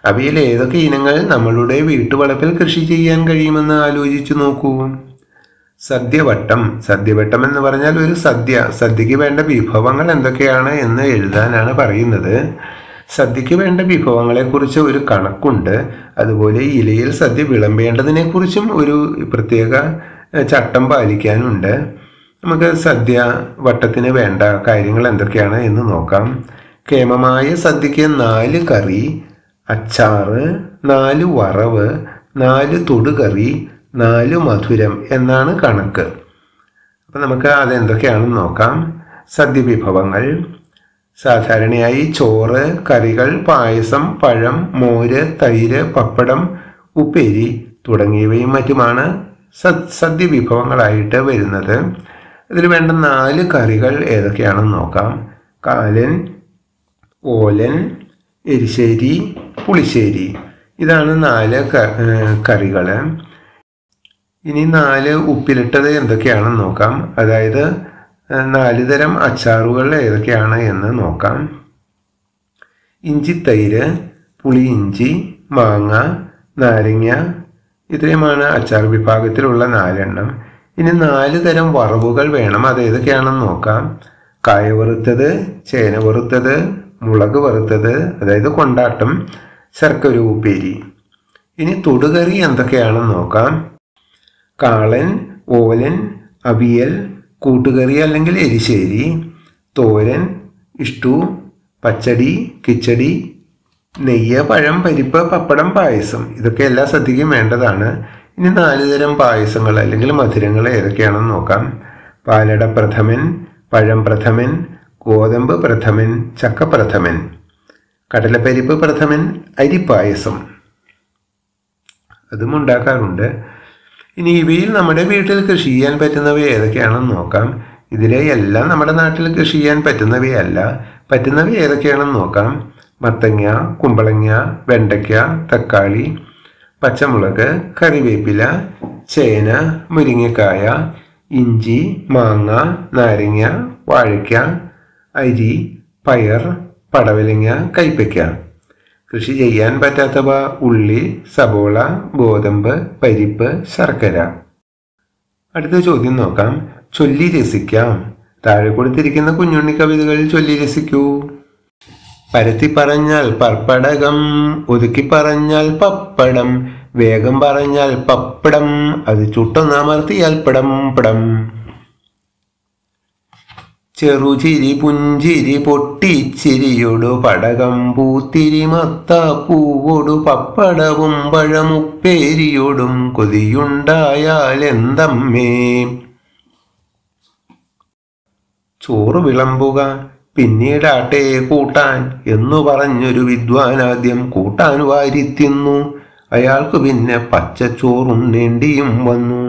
അവയിൽ ഏതൊക്കെ ഇനങ്ങൾ നമ്മളുടെ വീട്ടുവളപ്പിൽ കൃഷി ചെയ്യാൻ കഴിയുമെന്ന് ആലോചിച്ചു നോക്കൂ സദ്യവട്ടം സദ്യവട്ടം എന്ന് പറഞ്ഞാൽ ഒരു സദ്യ സദ്യക്ക് വേണ്ട വിഭവങ്ങൾ എന്തൊക്കെയാണ് എന്ന് എഴുതാനാണ് പറയുന്നത് സദ്യക്ക് വേണ്ട വിഭവങ്ങളെക്കുറിച്ച് ഒരു കണക്കുണ്ട് അതുപോലെ ഇലയിൽ സദ്യ വിളമ്പേണ്ടതിനെക്കുറിച്ചും ഒരു പ്രത്യേക എഹ്, ചട്ടം പാലിക്കാനുണ്ട് നമുക്ക് സദ്യ വട്ടത്തിന് വേണ്ട കാര്യങ്ങൾ എന്തൊക്കെയാണ് എന്ന് നോക്കാം കേമമായ സദ്യക്ക് നാല് കറി അച്ചാറ് നാല് വറവ് നാല് തൊടുകറി നാല് മധുരം എന്നാണ് കണക്ക് അപ്പം നമുക്ക് അതെന്തൊക്കെയാണെന്ന് നോക്കാം സദ്യ വിഭവങ്ങൾ സാധാരണയായി ചോറ് കറികൾ പായസം പഴം മോര് തൈര് പപ്പടം ഉപ്പേരി തുടങ്ങിയവയും മറ്റുമാണ് സദ് സദ്യ വിഭവങ്ങളായിട്ട് വരുന്നത് ഇതിൽ വേണ്ട നാല് കറികൾ ഏതൊക്കെയാണെന്ന് നോക്കാം കാലൻ ഓലൻ എരിശ്ശേരി പുളിശ്ശേരി ഇതാണ് നാല് കറികൾ ഇനി നാല് ഉപ്പിലിട്ടത് എന്തൊക്കെയാണെന്ന് നോക്കാം അതായത് ഏഹ്, നാല് തരം അച്ചാറുകൾ ഏതൊക്കെയാണ് എന്ന് നോക്കാം ഇഞ്ചിത്തൈര് പുളിയിഞ്ചി മാങ്ങ നാരങ്ങ ഇത്രയുമാണ് അച്ചാർ വിഭാഗത്തിലുള്ള നാലെണ്ണം ഇനി നാല് തരം വറവുകൾ വേണം അത് ഏതൊക്കെയാണെന്ന് നോക്കാം കായ വറുത്തത് ചേന വറുത്തത് മുളക് വറുത്തത് അതായത് കൊണ്ടാട്ടം ശർക്കര ഉപ്പേരി ഇനി തൊടുകറി എന്തൊക്കെയാണെന്ന് നോക്കാം കാളൻ ഓലൻ അവിയൽ കൂട്ടുകറി അല്ലെങ്കിൽ എരിശ്ശേരി തോരൻ ഇഷ്ടു പച്ചടി കിച്ചടി നെയ്യ് പഴം പരിപ്പ് പപ്പടം പായസം ഇതൊക്കെ എല്ലാ സദ്യക്കും വേണ്ടതാണ് ഇനി നാല് തരം പായസങ്ങൾ അല്ലെങ്കിൽ മധുരങ്ങൾ ഏതൊക്കെയാണെന്ന് നോക്കാം പാലട പ്രഥമൻ പഴം പ്രഥമൻ ഗോതമ്പ് പ്രഥമൻ ചക്ക പ്രഥമൻ കടലപ്പരിപ്പ് പ്രഥമൻ അരിപ്പായസം അതും ഉണ്ടാക്കാറുണ്ട് ഇനി ഇവയിൽ നമ്മുടെ വീട്ടിൽ കൃഷി ചെയ്യാൻ പറ്റുന്നവ ഏതൊക്കെയാണെന്ന് നോക്കാം ഇതിലെ എല്ലാം നമ്മുടെ നാട്ടിൽ കൃഷി ചെയ്യാൻ പറ്റുന്നവയല്ല പറ്റുന്നവ ഏതൊക്കെയാണെന്ന് നോക്കാം മത്തങ്ങ കുമ്പളങ്ങ വെണ്ടയ്ക്ക തക്കാളി പച്ചമുളക് കറിവേപ്പില ചേന മുരിങ്ങക്കായ ഇഞ്ചി മാങ്ങ നാരങ്ങ വാഴയ്ക്ക അരി പയർ പടവലങ്ങ കൈപ്പയ്ക്ക കൃഷി ചെയ്യാൻ പറ്റാത്തവ ഉള്ളി സബോള ഗോതമ്പ് പരിപ്പ് ശർക്കര അടുത്ത ചോദ്യം നോക്കാം ചൊല്ലി രസിക്കാം താഴെ കൊടുത്തിരിക്കുന്ന കുഞ്ഞുണ്ണി കവിതകൾ ചൊല്ലി രസിക്കൂ പരത്തി പറഞ്ഞാൽ പർപ്പടകം ഒതുക്കി പറഞ്ഞാൽ പപ്പടം വേഗം പറഞ്ഞാൽ പപ്പടം അത് ചുട്ടൊന്നമർത്തിയാൽ പടം പടം ചെറുചിരി പുഞ്ചിരി പൊട്ടിച്ചിരിയൊടു പടകം പൂത്തിരി മത്ത പൂവൊടു പപ്പടവും പഴമുപ്പേരിയോടും കൊതിയുണ്ടായാൽ എന്തമ്മേ ചോറ് വിളമ്പുക പിന്നീടാട്ടെ കൂട്ടാൻ എന്നു പറഞ്ഞൊരു വിദ്വാൻ ആദ്യം കൂട്ടാൻ വാരിത്തിന്നു അയാൾക്ക് പിന്നെ പച്ചച്ചോറുണ്ണേണ്ടിയും വന്നു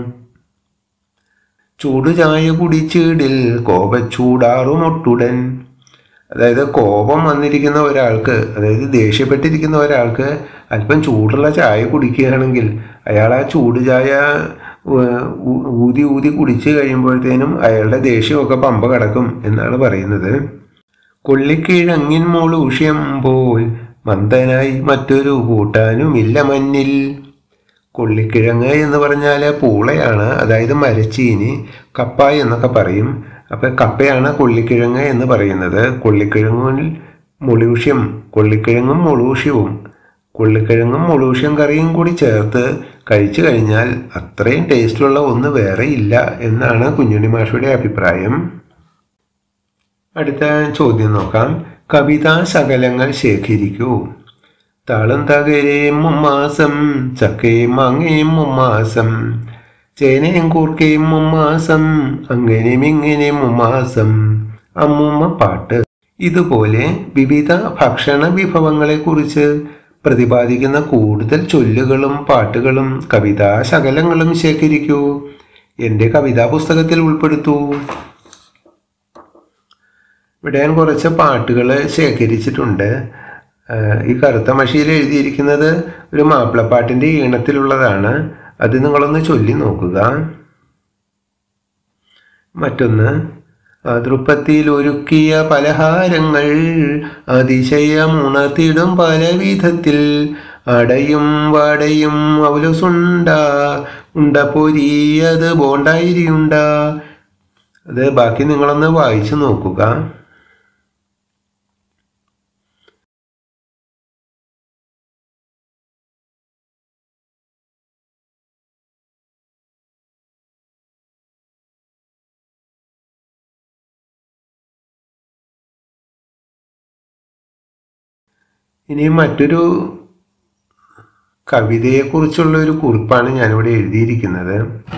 ചൂടുചായ കുടിച്ചീടിൽ കോപച്ചൂടാറുമൊട്ടുടൻ അതായത് കോപം വന്നിരിക്കുന്ന ഒരാൾക്ക് അതായത് ദേഷ്യപ്പെട്ടിരിക്കുന്ന ഒരാൾക്ക് അല്പം ചൂടുള്ള ചായ കുടിക്കുകയാണെങ്കിൽ അയാൾ ആ ചൂട് ചായ ഏഹ്, ഊ- ഊതി ഊതി കുടിച്ച് കഴിയുമ്പോഴത്തേനും അയാളുടെ ദേഷ്യമൊക്കെ പമ്പ കിടക്കും എന്നാണ് പറയുന്നത് കൊള്ളിക്കിഴങ്ങിൻ മുളൂഷ്യം പോൽ മന്ദനായി മറ്റൊരു കൂട്ടാനുമില്ല മഞ്ഞിൽ കൊള്ളിക്കിഴങ്ങ് എന്ന് പറഞ്ഞാൽ പൂളയാണ് അതായത് മരച്ചീനി കപ്പ എന്നൊക്കെ പറയും അപ്പം കപ്പയാണ് കൊള്ളിക്കിഴങ്ങ് എന്ന് പറയുന്നത് കൊള്ളിക്കിഴങ്ങിൽ മുളൂഷ്യം കൊള്ളിക്കിഴങ്ങും മുളൂഷ്യവും കൊള്ളിക്കിഴങ്ങും മുളൂഷ്യം കറിയും കൂടി ചേർത്ത് കഴിച്ചു കഴിഞ്ഞാൽ അത്രയും ടേസ്റ്റുള്ള ഒന്ന് വേറെ ഇല്ല എന്നാണ് കുഞ്ഞുണ്ണി മാഷയുടെ അഭിപ്രായം അടുത്ത ചോദ്യം നോക്കാം കവിതാ ശകലങ്ങൾ ശേഖരിക്കൂ താളം തകരേം മുമ്മാസം ചക്കയും മാങ്ങയും മുമ്മാസം ചേനയും കൂർക്കയും മുമ്മാസം അങ്ങനെയും ഇങ്ങനെയും മുമ്മാസം അമ്മൂമ്മ പാട്ട് ഇതുപോലെ വിവിധ ഭക്ഷണ വിഭവങ്ങളെക്കുറിച്ച് പ്രതിപാദിക്കുന്ന കൂടുതൽ ചൊല്ലുകളും പാട്ടുകളും കവിതാ ശകലങ്ങളും ശേഖരിക്കൂ എൻ്റെ കവിതാ പുസ്തകത്തിൽ ഉൾപ്പെടുത്തൂ ഇവിടെ ഞാൻ കുറച്ച് പാട്ടുകൾ ശേഖരിച്ചിട്ടുണ്ട് ആഹ് ഈ കറുത്ത മഷിയിൽ എഴുതിയിരിക്കുന്നത് ഒരു മാപ്പിളപ്പാട്ടിൻ്റെ ഈണത്തിലുള്ളതാണ് അത് നിങ്ങളൊന്ന് ചൊല്ലി നോക്കുക മറ്റൊന്ന് അതൃപ്പത്തിൽ ഒരുക്കിയ പലഹാരങ്ങൾ അതിശയമുണർത്തിടും പല വിധത്തിൽ അടയും വടയും അവലുസുണ്ട ഉണ്ട പൊരിയത് ബോണ്ടായിരിയുണ്ട അത് ബാക്കി നിങ്ങളൊന്ന് വായിച്ചു നോക്കുക ഇനി മറ്റൊരു കവിതയെക്കുറിച്ചുള്ള ഒരു കുറിപ്പാണ് ഞാനിവിടെ എഴുതിയിരിക്കുന്നത്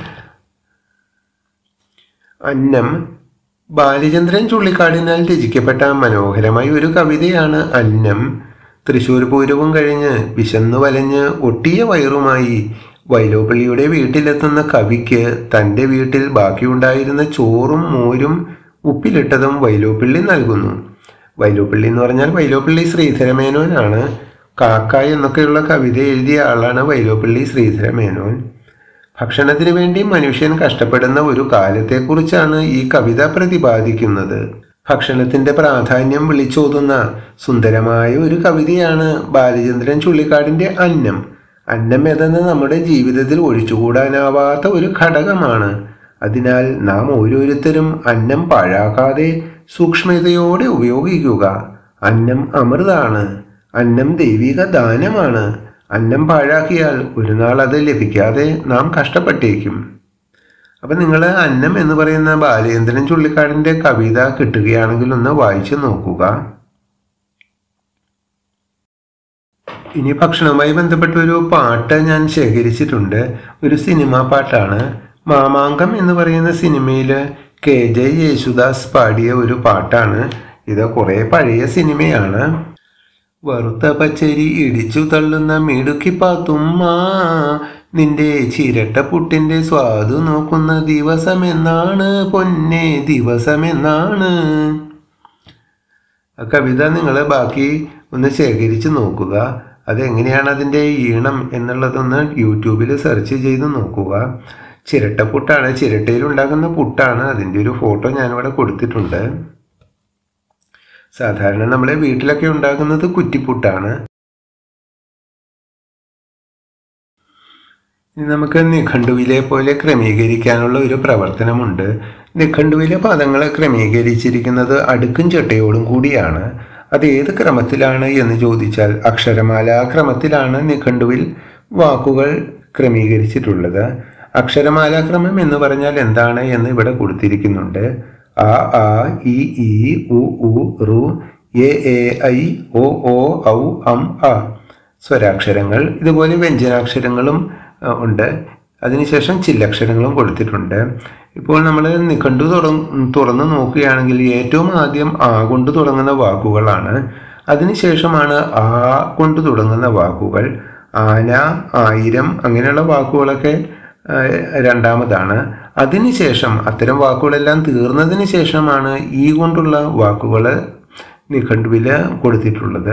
അന്നം ബാലചന്ദ്രൻ ചുള്ളിക്കാടിനാൽ രചിക്കപ്പെട്ട മനോഹരമായ ഒരു കവിതയാണ് അന്നം തൃശൂർ പൂരവും കഴിഞ്ഞ് വിശന്നു വലഞ്ഞ് ഒട്ടിയ വയറുമായി വൈലോപ്പള്ളിയുടെ വീട്ടിലെത്തുന്ന കവിക്ക് തൻ്റെ വീട്ടിൽ ബാക്കിയുണ്ടായിരുന്ന ചോറും മോരും ഉപ്പിലിട്ടതും വൈലോപ്പള്ളി നൽകുന്നു വൈലോപ്പള്ളി എന്ന് പറഞ്ഞാൽ വൈലോപ്പള്ളി ശ്രീധരമേനോനാണ് കാക്ക എന്നൊക്കെയുള്ള കവിത എഴുതിയ ആളാണ് വൈലോപ്പള്ളി ശ്രീധരമേനോൻ ഭക്ഷണത്തിന് വേണ്ടി മനുഷ്യൻ കഷ്ടപ്പെടുന്ന ഒരു കാലത്തെക്കുറിച്ചാണ് ഈ കവിത പ്രതിപാദിക്കുന്നത് ഭക്ഷണത്തിന്റെ പ്രാധാന്യം വിളിച്ചോതുന്ന സുന്ദരമായ ഒരു കവിതയാണ് ബാലചന്ദ്രൻ ചുള്ളിക്കാടിന്റെ അന്നം അന്നം എന്നത് നമ്മുടെ ജീവിതത്തിൽ ഒഴിച്ചുകൂടാനാവാത്ത ഒരു ഘടകമാണ് അതിനാൽ നാം ഓരോരുത്തരും അന്നം പാഴാക്കാതെ സൂക്ഷ്മതയോടെ ഉപയോഗിക്കുക അന്നം അമൃതാണ് അന്നം ദൈവിക ദാനമാണ് അന്നം പാഴാക്കിയാൽ ഒരു നാൾ അത് ലഭിക്കാതെ നാം കഷ്ടപ്പെട്ടേക്കും അപ്പം നിങ്ങൾ അന്നം എന്ന് പറയുന്ന ബാലേന്ദ്രൻ ചുള്ളിക്കാടിൻ്റെ കവിത കിട്ടുകയാണെങ്കിൽ ഒന്ന് വായിച്ചു നോക്കുക ഇനി ഭക്ഷണവുമായി ബന്ധപ്പെട്ട ഒരു പാട്ട് ഞാൻ ശേഖരിച്ചിട്ടുണ്ട് ഒരു സിനിമാ പാട്ടാണ് മാമാങ്കം എന്ന് പറയുന്ന സിനിമയിൽ കെ ജെ യേശുദാസ് പാടിയ ഒരു പാട്ടാണ് ഇത് കുറേ പഴയ സിനിമയാണ് വറുത്ത പച്ചരി ഇടിച്ചു തള്ളുന്ന മിടുക്കി പാത്തുമ്മ നിന്റെ ചിരട്ട പുട്ടിന്റെ സ്വാദു നോക്കുന്ന ദിവസമെന്നാണ് പൊന്നെ ദിവസമെന്നാണ് ആ കവിത നിങ്ങൾ ബാക്കി ഒന്ന് ശേഖരിച്ച് നോക്കുക അതെങ്ങനെയാണ് അതിൻ്റെ ഈണം എന്നുള്ളതൊന്ന് യൂട്യൂബിൽ സെർച്ച് ചെയ്ത് നോക്കുക ചിരട്ടപ്പുട്ടാണ് ചിരട്ടയിൽ ഉണ്ടാക്കുന്ന പുട്ടാണ് അതിൻ്റെ ഒരു ഫോട്ടോ ഞാനിവിടെ കൊടുത്തിട്ടുണ്ട് സാധാരണ നമ്മളെ വീട്ടിലൊക്കെ ഉണ്ടാക്കുന്നത് കുറ്റിപ്പുട്ടാണ് ഇനി നമുക്ക് നിഘണ്ടുവിലെ പോലെ ക്രമീകരിക്കാനുള്ള ഒരു പ്രവർത്തനമുണ്ട് നിഘണ്ടുവിലെ പദങ്ങളെ ക്രമീകരിച്ചിരിക്കുന്നത് അടുക്കും ചിട്ടയോടും കൂടിയാണ് അത് ഏത് ക്രമത്തിലാണ് എന്ന് ചോദിച്ചാൽ അക്ഷരമാല ക്രമത്തിലാണ് നിഘണ്ടുവിൽ വാക്കുകൾ ക്രമീകരിച്ചിട്ടുള്ളത് അക്ഷരമാലാക്രമം എന്ന് പറഞ്ഞാൽ എന്താണ് എന്ന് ഇവിടെ കൊടുത്തിരിക്കുന്നുണ്ട് അ ആ ഇ ഈ ഉ ഉ റു എ എ ഐ ഒ ഓ ഔ അം അ സ്വരാക്ഷരങ്ങൾ ഇതുപോലെ വ്യഞ്ജനാക്ഷരങ്ങളും അഹ്, ഉണ്ട് അതിനുശേഷം ചില്ലക്ഷരങ്ങളും കൊടുത്തിട്ടുണ്ട് ഇപ്പോൾ നമ്മൾ നിഘണ്ടു തുറന്ന് തുറന്ന് നോക്കുകയാണെങ്കിൽ ഏറ്റവും ആദ്യം ആ കൊണ്ട് തുടങ്ങുന്ന വാക്കുകളാണ് അതിനുശേഷമാണ് ആ കൊണ്ട് തുടങ്ങുന്ന വാക്കുകൾ ആന ആയിരം അങ്ങനെയുള്ള വാക്കുകളൊക്കെ ആ, രണ്ടാമതാണ് അതിനുശേഷം അത്തരം വാക്കുകളെല്ലാം തീർന്നതിന് ശേഷമാണ് ഈ കൊണ്ടുള്ള വാക്കുകൾ നിഘണ്ടുവിൽ കൊടുത്തിട്ടുള്ളത്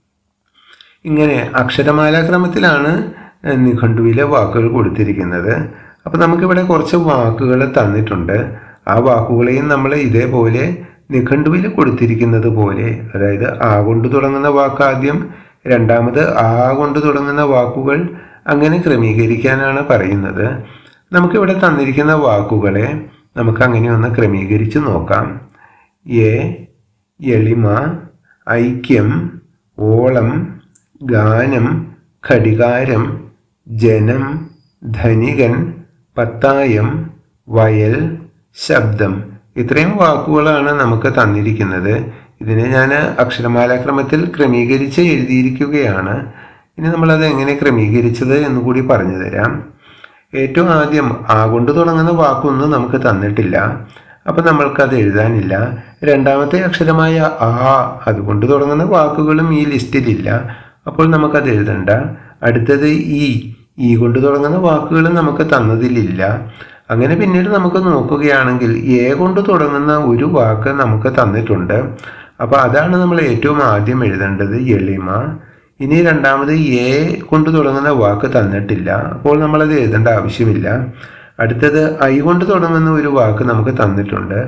ഇങ്ങനെ അക്ഷരമാലാക്രമത്തിലാണ് നിഘണ്ടുവിലെ വാക്കുകൾ കൊടുത്തിരിക്കുന്നത് അപ്പോൾ നമുക്കിവിടെ കുറച്ച് വാക്കുകൾ തന്നിട്ടുണ്ട് ആ വാക്കുകളെയും നമ്മൾ ഇതേപോലെ നിഘണ്ടുവിൽ കൊടുത്തിരിക്കുന്നത് പോലെ അതായത് ആ കൊണ്ട് തുടങ്ങുന്ന വാക്ക് ആദ്യം രണ്ടാമത് ആ കൊണ്ട് തുടങ്ങുന്ന വാക്കുകൾ അങ്ങനെ ക്രമീകരിക്കാനാണ് പറയുന്നത് നമുക്കിവിടെ തന്നിരിക്കുന്ന വാക്കുകളെ നമുക്ക് അങ്ങനെ ഒന്ന് ക്രമീകരിച്ച് നോക്കാം എ എളിമ ഐക്യം ഓളം ഗാനം ഘടികാരം ജനം ധനികൻ പത്തായം വയൽ ശബ്ദം ഇത്രയും വാക്കുകളാണ് നമുക്ക് തന്നിരിക്കുന്നത് ഇതിനെ ഞാൻ അക്ഷരമാലാക്രമത്തിൽ ക്രമീകരിച്ച് എഴുതിയിരിക്കുകയാണ് ഇനി നമ്മളത് എങ്ങനെ ക്രമീകരിച്ചത് എന്ന് കൂടി പറഞ്ഞു തരാം ഏറ്റവും ആദ്യം ആ കൊണ്ട് തുടങ്ങുന്ന വാക്കൊന്നും നമുക്ക് തന്നിട്ടില്ല അപ്പം നമ്മൾക്കത് എഴുതാനില്ല രണ്ടാമത്തെ അക്ഷരമായ ആ അതുകൊണ്ട് തുടങ്ങുന്ന വാക്കുകളും ഈ ലിസ്റ്റിലില്ല അപ്പോൾ നമുക്കത് എഴുതണ്ട അടുത്തത് ഈ ഈ കൊണ്ട് തുടങ്ങുന്ന വാക്കുകളും നമുക്ക് തന്നതിലില്ല അങ്ങനെ പിന്നീട് നമുക്ക് നോക്കുകയാണെങ്കിൽ എ കൊണ്ട് തുടങ്ങുന്ന ഒരു വാക്ക് നമുക്ക് തന്നിട്ടുണ്ട് അപ്പോൾ അതാണ് നമ്മൾ ഏറ്റവും ആദ്യം എഴുതേണ്ടത് എളിമ ഇനി രണ്ടാമത് എ കൊണ്ട് തുടങ്ങുന്ന വാക്ക് തന്നിട്ടില്ല അപ്പോൾ നമ്മളത് എഴുതേണ്ട ആവശ്യമില്ല അടുത്തത് ഐ കൊണ്ട് തുടങ്ങുന്ന ഒരു വാക്ക് നമുക്ക് തന്നിട്ടുണ്ട്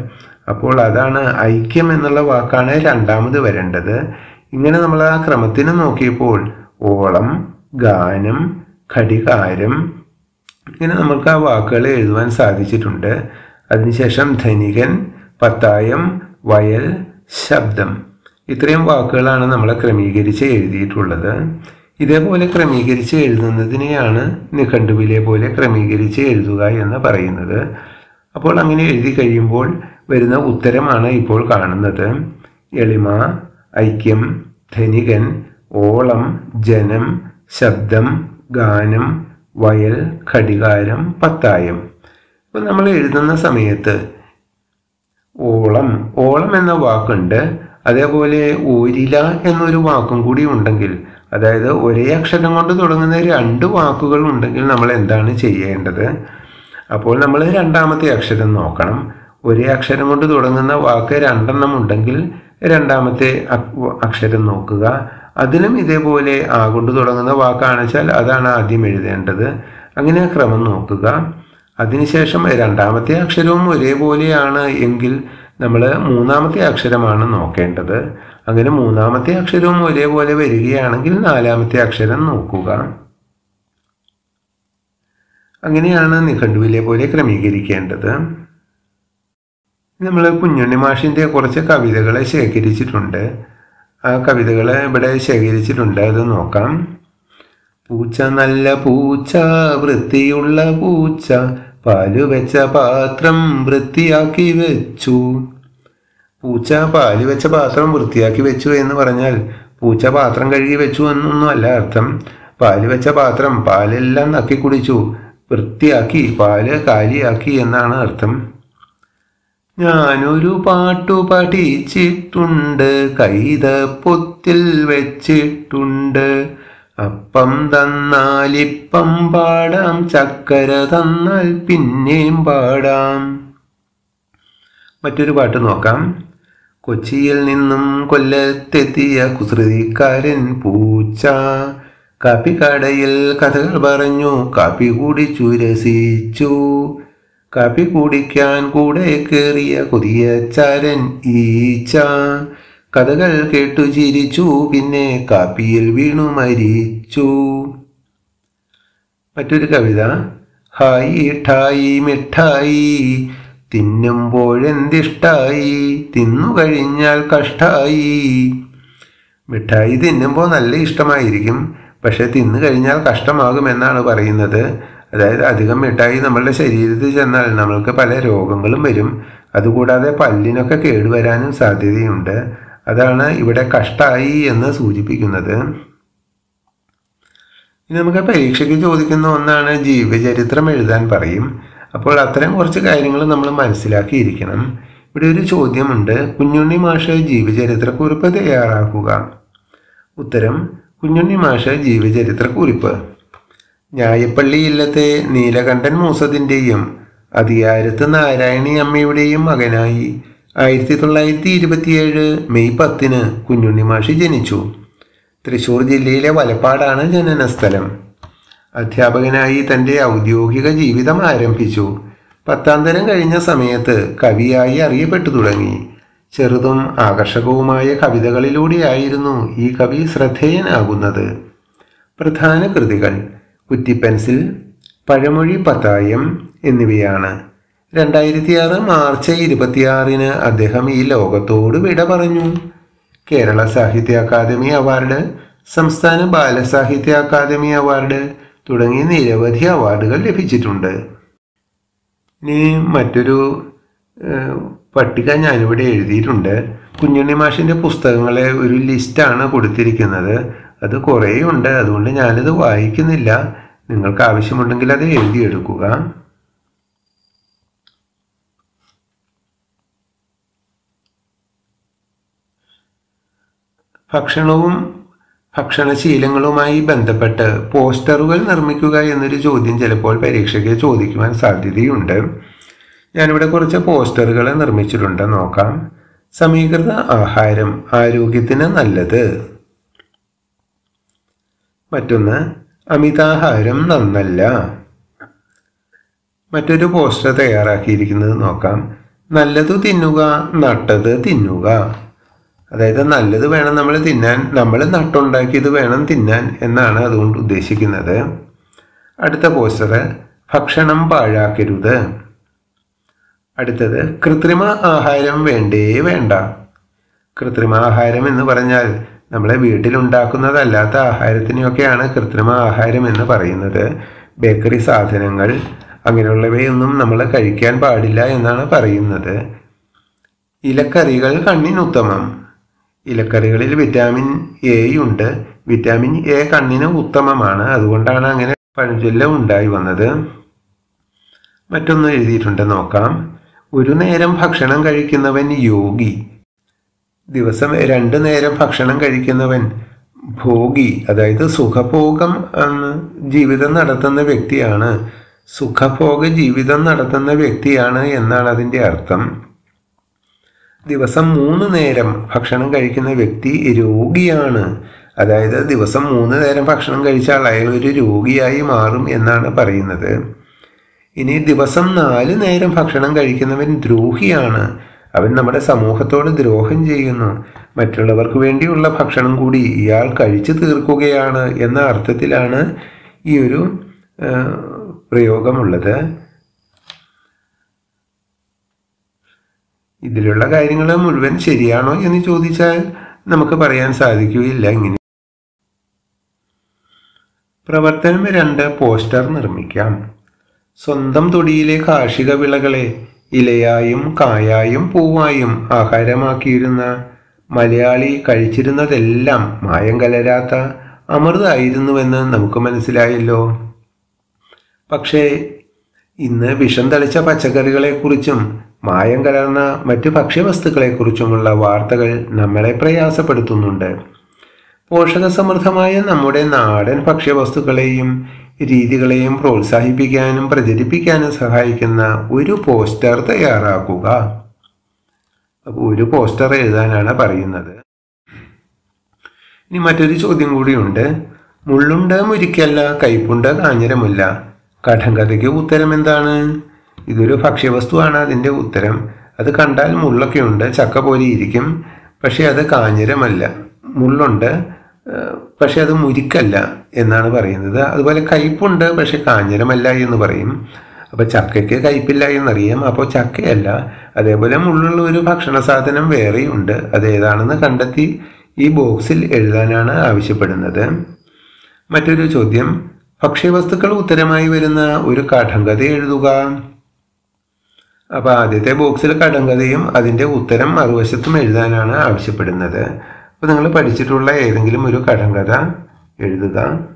അപ്പോൾ അതാണ് ഐക്യം എന്നുള്ള വാക്കാണ് രണ്ടാമത് വരേണ്ടത് ഇങ്ങനെ നമ്മൾ ആ ക്രമത്തിന് നോക്കിയപ്പോൾ ഓളം ഗാനം ഘടികാരം ഇങ്ങനെ നമുക്ക് ആ വാക്കുകൾ എഴുതുവാൻ സാധിച്ചിട്ടുണ്ട് അതിനുശേഷം ധനികൻ പത്തായം വയൽ ശബ്ദം ഇത്രയും വാക്കുകളാണ് നമ്മൾ ക്രമീകരിച്ച് എഴുതിയിട്ടുള്ളത് ഇതേപോലെ ക്രമീകരിച്ച് എഴുതുന്നതിനെയാണ് നിഘണ്ടുവിലെ പോലെ ക്രമീകരിച്ച് എഴുതുക എന്ന് പറയുന്നത് അപ്പോൾ അങ്ങനെ എഴുതി കഴിയുമ്പോൾ വരുന്ന ഉത്തരമാണ് ഇപ്പോൾ കാണുന്നത് എളിമ ഐക്യം ധനികൻ ഓളം ജനം ശബ്ദം ഗാനം വയൽ ഘടികാരം പത്തായം അപ്പം നമ്മൾ എഴുതുന്ന സമയത്ത് ഓളം ഓളം എന്ന വാക്കുണ്ട് അതേപോലെ ഓരില എന്നൊരു വാക്കും കൂടി ഉണ്ടെങ്കിൽ അതായത് ഒരേ അക്ഷരം കൊണ്ട് തുടങ്ങുന്ന രണ്ട് വാക്കുകൾ ഉണ്ടെങ്കിൽ നമ്മൾ എന്താണ് ചെയ്യേണ്ടത് അപ്പോൾ നമ്മൾ രണ്ടാമത്തെ അക്ഷരം നോക്കണം ഒരേ അക്ഷരം കൊണ്ട് തുടങ്ങുന്ന വാക്ക് രണ്ടെണ്ണം ഉണ്ടെങ്കിൽ രണ്ടാമത്തെ അ- അക്ഷരം നോക്കുക അതിലും ഇതേപോലെ ആ കൊണ്ട് തുടങ്ങുന്ന വാക്കാണ് വെച്ചാൽ അതാണ് ആദ്യം എഴുതേണ്ടത് അങ്ങനെ ആ ക്രമം നോക്കുക അതിനുശേഷം രണ്ടാമത്തെ അക്ഷരവും ഒരേപോലെയാണ് എങ്കിൽ നമ്മൾ മൂന്നാമത്തെ അക്ഷരമാണ് നോക്കേണ്ടത് അങ്ങനെ മൂന്നാമത്തെ അക്ഷരവും ഒരേപോലെ വരികയാണെങ്കിൽ നാലാമത്തെ അക്ഷരം നോക്കുക അങ്ങനെയാണ് നിഘണ്ടുവിലെ പോലെ ക്രമീകരിക്കേണ്ടത് നമ്മൾ കുഞ്ഞുണ്ണി മാഷിൻ്റെ കുറച്ച് കവിതകൾ ശേഖരിച്ചിട്ടുണ്ട് ആ കവിതകൾ ഇവിടെ ശേഖരിച്ചിട്ടുണ്ട് അത് നോക്കാം പൂച്ച നല്ല പൂച്ച വൃത്തിയുള്ള പൂച്ച പാല് വെച്ച പാത്രം വൃത്തിയാക്കി വെച്ചു പൂച്ച പാല് വെച്ച പാത്രം വൃത്തിയാക്കി വെച്ചു എന്ന് പറഞ്ഞാൽ പൂച്ച പാത്രം കഴുകി വെച്ചു എന്നൊന്നും അല്ല അർത്ഥം പാല് വെച്ച പാത്രം പാലെല്ലാം നക്കി കുടിച്ചു വൃത്തിയാക്കി പാല് കാലിയാക്കി എന്നാണ് അർത്ഥം ഞാനൊരു പാട്ടു പഠിച്ചിട്ടുണ്ട് കൈതപ്പൊത്തിൽ വെച്ചിട്ടുണ്ട് അപ്പം തന്നാലിപ്പം പാടാം ചക്കര തന്നാൽ പിന്നെയും പാടാം മറ്റൊരു പാട്ട് നോക്കാം കൊച്ചിയിൽ നിന്നും കൊല്ലത്തെത്തിയ കുസൃതിക്കാരൻ പൂച്ച കാപ്പിക്കടയിൽ കഥകൾ പറഞ്ഞു കാപ്പി കുടിച്ചു രസിച്ചു കാപ്പി കുടിക്കാൻ കൂടെ കയറിയ കൊതിയച്ചാരൻ ഈച്ച കഥകൾ കേട്ടു ചിരിച്ചു പിന്നെ കാപ്പിയിൽ വീണു മരിച്ചു മറ്റൊരു കവിത ഹായി ഠായി മിഠായി തിന്നുമ്പോഴെന്തിഷ്ടായി തിന്നു കഴിഞ്ഞാൽ കഷ്ടായി മിഠായി തിന്നുമ്പോൾ നല്ല ഇഷ്ടമായിരിക്കും പക്ഷെ തിന്നു കഴിഞ്ഞാൽ കഷ്ടമാകുമെന്നാണ് പറയുന്നത് അതായത് അധികം മിഠായി നമ്മളുടെ ശരീരത്തിൽ ചെന്നാൽ നമ്മൾക്ക് പല രോഗങ്ങളും വരും അതുകൂടാതെ പല്ലിനൊക്കെ കേടുവരാനും സാധ്യതയുണ്ട് അതാണ് ഇവിടെ കഷ്ടായി എന്ന് സൂചിപ്പിക്കുന്നത് ഇനി നമുക്ക് പരീക്ഷയ്ക്ക് ചോദിക്കുന്ന ഒന്നാണ് ജീവചരിത്രം എഴുതാൻ പറയും അപ്പോൾ അത്തരം കുറച്ച് കാര്യങ്ങൾ നമ്മൾ മനസ്സിലാക്കിയിരിക്കണം ഇവിടെ ഒരു ചോദ്യമുണ്ട് കുഞ്ഞുണ്ണി മാഷ് ജീവചരിത്രക്കുറിപ്പ് തയ്യാറാക്കുക ഉത്തരം കുഞ്ഞുണ്ണി മാഷ് ജീവചരിത്രക്കുറിപ്പ് ഞായപ്പള്ളി ഇല്ലത്തെ നീലകണ്ഠൻ മൂസതിൻ്റെയും അതിയാരത്ത് നാരായണി അമ്മയുടെയും മകനായി ആയിരത്തി തൊള്ളായിരത്തി ഇരുപത്തിയേഴ് മെയ് പത്തിന് കുഞ്ഞുണ്ണി മാഷി ജനിച്ചു തൃശൂർ ജില്ലയിലെ വലപ്പാടാണ് ജനനസ്ഥലം അധ്യാപകനായി തൻ്റെ ഔദ്യോഗിക ജീവിതം ആരംഭിച്ചു പത്താം തരം കഴിഞ്ഞ സമയത്ത് കവിയായി അറിയപ്പെട്ടു തുടങ്ങി ചെറുതും ആകർഷകവുമായ കവിതകളിലൂടെയായിരുന്നു ഈ കവി ശ്രദ്ധേയനാകുന്നത് പ്രധാന കൃതികൾ കുറ്റിപ്പെൻസിൽ പഴമൊഴി പത്തായം എന്നിവയാണ് രണ്ടായിരത്തി ആറ് മാർച്ച് ഇരുപത്തിയാറിന് അദ്ദേഹം ഈ ലോകത്തോട് വിട പറഞ്ഞു കേരള സാഹിത്യ അക്കാദമി അവാർഡ് സംസ്ഥാന ബാലസാഹിത്യ അക്കാദമി അവാർഡ് തുടങ്ങി നിരവധി അവാർഡുകൾ ലഭിച്ചിട്ടുണ്ട് ഇനി മറ്റൊരു ഏഹ്, പട്ടിക ഞാനിവിടെ എഴുതിയിട്ടുണ്ട് കുഞ്ഞുണ്ണി മാഷിൻ്റെ പുസ്തകങ്ങളെ ഒരു ലിസ്റ്റാണ് കൊടുത്തിരിക്കുന്നത് അത് കുറേയുണ്ട് അതുകൊണ്ട് ഞാനിത് വായിക്കുന്നില്ല നിങ്ങൾക്ക് ആവശ്യമുണ്ടെങ്കിൽ അത് എഴുതിയെടുക്കുക ഭക്ഷണവും ഭക്ഷണശീലങ്ങളുമായി ബന്ധപ്പെട്ട് പോസ്റ്ററുകൾ നിർമ്മിക്കുക എന്നൊരു ചോദ്യം ചിലപ്പോൾ പരീക്ഷയ്ക്ക് ചോദിക്കുവാൻ സാധ്യതയുണ്ട് ഞാനിവിടെ കുറച്ച് പോസ്റ്ററുകൾ നിർമ്മിച്ചിട്ടുണ്ട് നോക്കാം സമീകൃത ആഹാരം ആരോഗ്യത്തിന് നല്ലത് മറ്റൊന്ന് അമിതാഹാരം നന്നല്ല മറ്റൊരു പോസ്റ്റർ തയ്യാറാക്കിയിരിക്കുന്നത് നോക്കാം നല്ലത് തിന്നുക നട്ടത് തിന്നുക അതായത് നല്ലത് വേണം നമ്മൾ തിന്നാൻ നമ്മൾ നട്ടുണ്ടാക്കിയത് വേണം തിന്നാൻ എന്നാണ് അതുകൊണ്ട് ഉദ്ദേശിക്കുന്നത് അടുത്ത പോസ്റ്റർ ഭക്ഷണം പാഴാക്കരുത് അടുത്തത് കൃത്രിമ ആഹാരം വേണ്ടേ വേണ്ട കൃത്രിമ ആഹാരം എന്ന് പറഞ്ഞാൽ നമ്മളെ വീട്ടിലുണ്ടാക്കുന്നതല്ലാത്ത ആഹാരത്തിനെയൊക്കെയാണ് കൃത്രിമ ആഹാരം എന്ന് പറയുന്നത് ബേക്കറി സാധനങ്ങൾ അങ്ങനെയുള്ളവയൊന്നും നമ്മൾ കഴിക്കാൻ പാടില്ല എന്നാണ് പറയുന്നത് ഇലക്കറികൾ കണ്ണിനുത്തമം ഇലക്കറികളിൽ വിറ്റാമിൻ എ ഉണ്ട് വിറ്റാമിൻ എ കണ്ണിന് ഉത്തമമാണ് അതുകൊണ്ടാണ് അങ്ങനെ പഴഞ്ചൊല്ല ഉണ്ടായി വന്നത് മറ്റൊന്ന് എഴുതിയിട്ടുണ്ട് നോക്കാം ഒരു നേരം ഭക്ഷണം കഴിക്കുന്നവൻ യോഗി ദിവസം രണ്ട് നേരം ഭക്ഷണം കഴിക്കുന്നവൻ ഭോഗി അതായത് സുഖഭോഗം ആണ് ജീവിതം നടത്തുന്ന വ്യക്തിയാണ് സുഖഭോഗ ജീവിതം നടത്തുന്ന വ്യക്തിയാണ് എന്നാണ് അതിൻ്റെ അർത്ഥം ദിവസം മൂന്ന് നേരം ഭക്ഷണം കഴിക്കുന്ന വ്യക്തി രോഗിയാണ് അതായത് ദിവസം മൂന്ന് നേരം ഭക്ഷണം കഴിച്ചാൽ അയാൾ ഒരു രോഗിയായി മാറും എന്നാണ് പറയുന്നത് ഇനി ദിവസം നാല് നേരം ഭക്ഷണം കഴിക്കുന്നവൻ ദ്രോഹിയാണ് അവൻ നമ്മുടെ സമൂഹത്തോട് ദ്രോഹം ചെയ്യുന്നു മറ്റുള്ളവർക്ക് വേണ്ടിയുള്ള ഭക്ഷണം കൂടി ഇയാൾ കഴിച്ചു തീർക്കുകയാണ് എന്ന അർത്ഥത്തിലാണ് ഈ ഒരു ആ, പ്രയോഗമുള്ളത് ഇതിലുള്ള കാര്യങ്ങൾ മുഴുവൻ ശരിയാണോ എന്ന് ചോദിച്ചാൽ നമുക്ക് പറയാൻ സാധിക്കുകയില്ല ഇങ്ങനെ പ്രവർത്തനം രണ്ട് പോസ്റ്റർ നിർമ്മിക്കാം സ്വന്തം തൊടിയിലെ കാർഷിക വിളകളെ ഇലയായും കായായും പൂവായും ആഹാരമാക്കിയിരുന്ന മലയാളി കഴിച്ചിരുന്നതെല്ലാം മായം കലരാത്ത അമൃതായിരുന്നുവെന്ന് നമുക്ക് മനസ്സിലായല്ലോ പക്ഷേ ഇന്ന് വിഷം തളിച്ച പച്ചക്കറികളെക്കുറിച്ചും മായം കലർന്ന മറ്റ് ഭക്ഷ്യവസ്തുക്കളെക്കുറിച്ചുമുള്ള വാർത്തകൾ നമ്മളെ പ്രയാസപ്പെടുത്തുന്നുണ്ട് പോഷകസമൃദ്ധമായ നമ്മുടെ നാടൻ ഭക്ഷ്യവസ്തുക്കളെയും രീതികളെയും പ്രോത്സാഹിപ്പിക്കാനും പ്രചരിപ്പിക്കാനും സഹായിക്കുന്ന ഒരു പോസ്റ്റർ തയ്യാറാക്കുക അപ്പോൾ ഒരു പോസ്റ്റർ എഴുതാനാണ് പറയുന്നത് ഇനി മറ്റൊരു ചോദ്യം കൂടിയുണ്ട് മുള്ളുണ്ട് മുരിക്കല്ല കയ്പുണ്ട് കാഞ്ഞിരമില്ല കടങ്കഥയ്ക്ക് ഉത്തരം എന്താണ് ഇതൊരു ഭക്ഷ്യവസ്തുവാണ് അതിൻ്റെ ഉത്തരം അത് കണ്ടാൽ മുള്ളൊക്കെ ഉണ്ട് ചക്ക പോലെ ഇരിക്കും പക്ഷേ അത് കാഞ്ഞിരമല്ല മുള്ളുണ്ട് ഏഹ്, പക്ഷേ അത് മുരിക്കല്ല എന്നാണ് പറയുന്നത് അതുപോലെ കയ്പുണ്ട് പക്ഷെ കാഞ്ഞിരമല്ല എന്ന് പറയും അപ്പോൾ ചക്കയ്ക്ക് കയ്പില്ല എന്നറിയാം അപ്പോൾ ചക്കയല്ല അതേപോലെ മുള്ളുള്ള ഒരു ഭക്ഷണ സാധനം വേറെയുണ്ട് അത് ഏതാണെന്ന് കണ്ടെത്തി ഈ ബോക്സിൽ എഴുതാനാണ് ആവശ്യപ്പെടുന്നത് മറ്റൊരു ചോദ്യം ഭക്ഷ്യവസ്തുക്കൾ ഉത്തരമായി വരുന്ന ഒരു കടങ്കഥ എഴുതുക അപ്പോൾ ആദ്യത്തെ ബോക്സിൽ കടങ്കഥയും അതിൻ്റെ ഉത്തരം മറുവശത്തും എഴുതാനാണ് ആവശ്യപ്പെടുന്നത് അപ്പോൾ നിങ്ങൾ പഠിച്ചിട്ടുള്ള ഏതെങ്കിലും ഒരു കടങ്കഥ എഴുതുക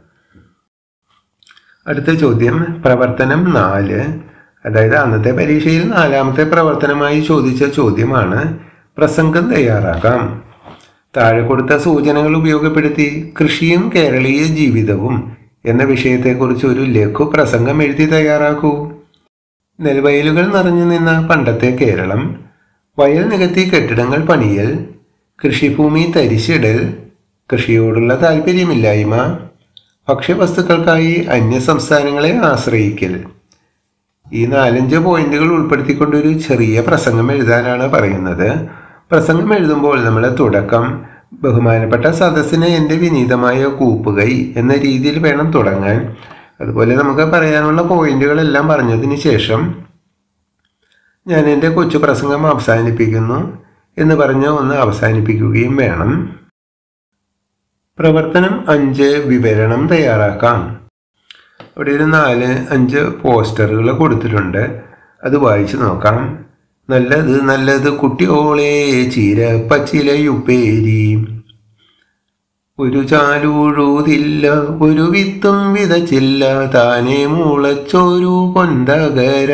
അടുത്ത ചോദ്യം പ്രവർത്തനം നാല് അതായത് അന്നത്തെ പരീക്ഷയിൽ നാലാമത്തെ പ്രവർത്തനമായി ചോദിച്ച ചോദ്യമാണ് പ്രസംഗം തയ്യാറാക്കാം താഴെ കൊടുത്ത സൂചനകൾ ഉപയോഗപ്പെടുത്തി കൃഷിയും കേരളീയ ജീവിതവും എന്ന വിഷയത്തെക്കുറിച്ച് ഒരു ലഘു പ്രസംഗം എഴുതി തയ്യാറാക്കൂ നെൽവയലുകൾ നിറഞ്ഞു നിന്ന പണ്ടത്തെ കേരളം വയൽ നികത്തി കെട്ടിടങ്ങൾ പണിയൽ കൃഷിഭൂമി തരിശിടൽ കൃഷിയോടുള്ള താല്പര്യമില്ലായ്മ ഭക്ഷ്യവസ്തുക്കൾക്കായി അന്യ സംസ്ഥാനങ്ങളെ ആശ്രയിക്കൽ ഈ നാലഞ്ച് പോയിന്റുകൾ ഉൾപ്പെടുത്തിക്കൊണ്ടൊരു ചെറിയ പ്രസംഗം എഴുതാനാണ് പറയുന്നത് പ്രസംഗം എഴുതുമ്പോൾ നമ്മൾ തുടക്കം ബഹുമാനപ്പെട്ട സദസ്സിന് എൻ്റെ വിനീതമായ കൂപ്പുകൈ എന്ന രീതിയിൽ വേണം തുടങ്ങാൻ അതുപോലെ നമുക്ക് പറയാനുള്ള പോയിന്റുകളെല്ലാം പറഞ്ഞതിന് ശേഷം ഞാൻ എൻ്റെ കൊച്ചു പ്രസംഗം അവസാനിപ്പിക്കുന്നു എന്ന് പറഞ്ഞ് ഒന്ന് അവസാനിപ്പിക്കുകയും വേണം പ്രവർത്തനം അഞ്ച് വിവരണം തയ്യാറാക്കാം അവിടെ ഒരു നാല് അഞ്ച് പോസ്റ്ററുകൾ കൊടുത്തിട്ടുണ്ട് അത് വായിച്ചു നോക്കാം നല്ലത് നല്ലത് കുട്ടിയോളെ ചീര പച്ചിലയുപ്പേരി ഒരു ചാലൂഴുതില്ല ഒരു വിത്തും വിതച്ചില്ല താനെ മുളച്ചൊരു കൊന്തകര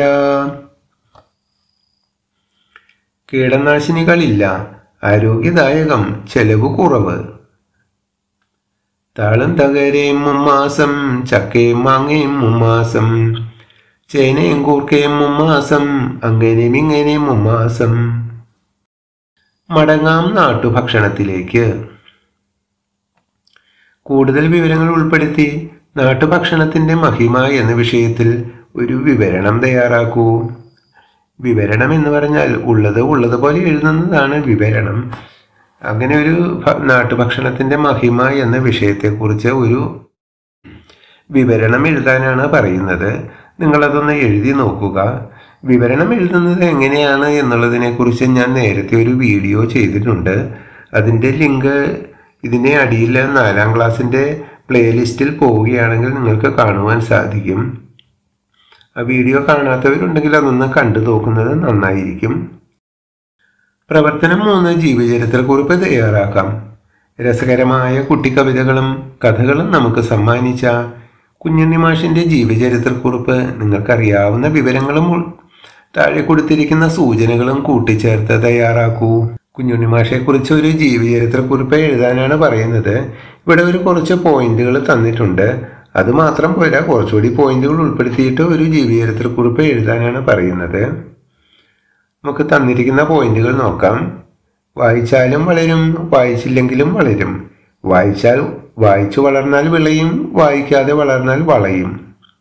കീടനാശിനികളില്ല ആരോഗ്യദായകം ചെലവ് കുറവ് താളം തകരയും മുമ്മാസം ചക്കയും മാങ്ങയും മുമ്മാസം ചേനയും കൂർക്കയും മുമ്മാസം അങ്ങനെയും ഇങ്ങനെയും മുമ്മാസം മടങ്ങാം നാട്ടുഭക്ഷണത്തിലേക്ക് കൂടുതൽ വിവരങ്ങൾ ഉൾപ്പെടുത്തി നാട്ടുഭക്ഷണത്തിന്റെ മഹിമ എന്ന വിഷയത്തിൽ ഒരു വിവരണം തയ്യാറാക്കൂ വിവരണം എന്ന് പറഞ്ഞാൽ ഉള്ളത് ഉള്ളതുപോലെ എഴുതുന്നതാണ് വിവരണം അങ്ങനെ ഒരു ഭ- നാട്ടുഭക്ഷണത്തിന്റെ മഹിമ എന്ന വിഷയത്തെക്കുറിച്ച് ഒരു വിവരണം എഴുതാനാണ് പറയുന്നത് നിങ്ങളതൊന്ന് എഴുതി നോക്കുക വിവരണം എഴുതുന്നത് എങ്ങനെയാണ് എന്നുള്ളതിനെക്കുറിച്ച് ഞാൻ നേരത്തെ ഒരു വീഡിയോ ചെയ്തിട്ടുണ്ട് അതിൻ്റെ ലിങ്ക് ഇതിനെ അടിയിൽ നാലാം ക്ലാസ്സിൻ്റെ പ്ലേലിസ്റ്റിൽ പോവുകയാണെങ്കിൽ നിങ്ങൾക്ക് കാണുവാൻ സാധിക്കും ആ വീഡിയോ കാണാത്തവരുണ്ടെങ്കിൽ അതൊന്ന് കണ്ടു നോക്കുന്നത് നന്നായിരിക്കും പ്രവർത്തനം മൂന്ന് ജീവചരിത്രക്കുറിപ്പ് തയ്യാറാക്കാം രസകരമായ കുട്ടിക്കവിതകളും കഥകളും നമുക്ക് സമ്മാനിച്ച കുഞ്ഞുണ്ണി മാഷിന്റെ ജീവചരിത്രക്കുറിപ്പ് നിങ്ങൾക്കറിയാവുന്ന വിവരങ്ങളും ഉൾ- താഴെ കൊടുത്തിരിക്കുന്ന സൂചനകളും കൂട്ടിച്ചേർത്ത് തയ്യാറാക്കൂ കുഞ്ഞുണ്ണി മാഷെക്കുറിച്ച് ഒരു ജീവചരിത്രക്കുറിപ്പ് എഴുതാനാണ് പറയുന്നത് ഇവിടെ ഒരു കുറച്ച് പോയിന്റുകൾ തന്നിട്ടുണ്ട് അത് മാത്രം പോരാ കുറച്ചുകൂടി പോയിന്റുകൾ ഉൾപ്പെടുത്തിയിട്ട് ഒരു ജീവചരിത്രക്കുറിപ്പ് എഴുതാനാണ് പറയുന്നത് നമുക്ക് തന്നിരിക്കുന്ന പോയിന്റുകൾ നോക്കാം വായിച്ചാലും വളരും വായിച്ചില്ലെങ്കിലും വളരും വായിച്ചാൽ വായിച്ചു വളർന്നാൽ വിളയും വായിക്കാതെ വളർന്നാൽ വളയും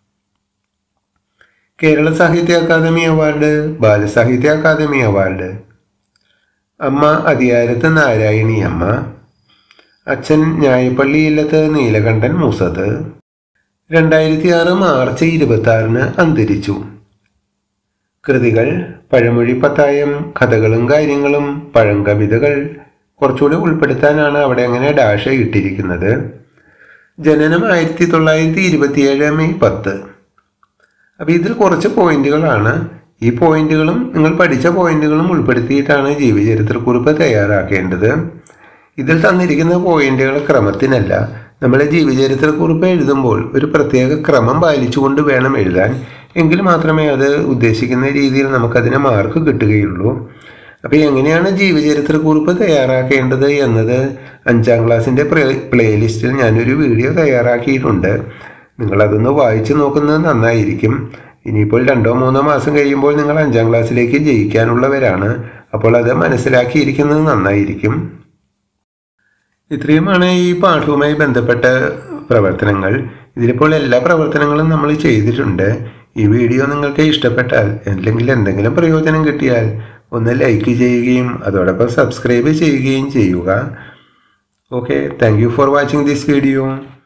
കേരള സാഹിത്യ അക്കാദമി അവാർഡ് ബാലസാഹിത്യ അക്കാദമി അവാർഡ് അമ്മ അതിയാരത്ത് നാരായണി അമ്മ അച്ഛൻ ഞായപ്പള്ളി ഇല്ലത്ത് നീലകണ്ഠൻ മൂസത്ത് രണ്ടായിരത്തി ആറ് മാർച്ച് ഇരുപത്തി ആറിന് അന്തരിച്ചു കൃതികൾ പഴമൊഴി പത്തായം കഥകളും കാര്യങ്ങളും പഴങ്കവിതകൾ കുറച്ചുകൂടി ഉൾപ്പെടുത്താനാണ് അവിടെ അങ്ങനെ ഡാഷ് ഇട്ടിരിക്കുന്നത് ജനനം ആയിരത്തി തൊള്ളായിരത്തി ഇരുപത്തിയേഴ് മെയ് പത്ത് അപ്പോൾ ഇതിൽ കുറച്ച് പോയിന്റുകളാണ് ഈ പോയിന്റുകളും നിങ്ങൾ പഠിച്ച പോയിന്റുകളും ഉൾപ്പെടുത്തിയിട്ടാണ് ജീവചരിത്രക്കുറിപ്പ് തയ്യാറാക്കേണ്ടത് ഇതിൽ തന്നിരിക്കുന്ന പോയിന്റുകൾ ക്രമത്തിനല്ല നമ്മൾ ജീവചരിത്രക്കുറിപ്പ് എഴുതുമ്പോൾ ഒരു പ്രത്യേക ക്രമം പാലിച്ചുകൊണ്ട് വേണം എഴുതാൻ എങ്കിൽ മാത്രമേ അത് ഉദ്ദേശിക്കുന്ന രീതിയിൽ നമുക്കതിന് മാർക്ക് കിട്ടുകയുള്ളൂ അപ്പോൾ എങ്ങനെയാണ് ജീവചരിത്രക്കുറിപ്പ് തയ്യാറാക്കേണ്ടത് എന്നത് അഞ്ചാം ക്ലാസ്സിൻ്റെ പ്ലേലിസ്റ്റിൽ ഞാനൊരു വീഡിയോ തയ്യാറാക്കിയിട്ടുണ്ട് നിങ്ങളതൊന്ന് വായിച്ചു നോക്കുന്നത് നന്നായിരിക്കും ഇനിയിപ്പോൾ രണ്ടോ മൂന്നോ മാസം കഴിയുമ്പോൾ നിങ്ങൾ അഞ്ചാം ക്ലാസ്സിലേക്ക് ജയിക്കാനുള്ളവരാണ് അപ്പോൾ അത് മനസ്സിലാക്കിയിരിക്കുന്നത് നന്നായിരിക്കും ഇത്രയുമാണ് ഈ പാഠവുമായി ബന്ധപ്പെട്ട പ്രവർത്തനങ്ങൾ ഇതിലിപ്പോൾ എല്ലാ പ്രവർത്തനങ്ങളും നമ്മൾ ചെയ്തിട്ടുണ്ട് ഈ വീഡിയോ നിങ്ങൾക്ക് ഇഷ്ടപ്പെട്ടാൽ അല്ലെങ്കിൽ എന്തെങ്കിലും പ്രയോജനം കിട്ടിയാൽ ഒന്ന് ലൈക്ക് ചെയ്യുകയും അതോടൊപ്പം സബ്സ്ക്രൈബ് ചെയ്യുകയും ചെയ്യുക okay thank you for watching this video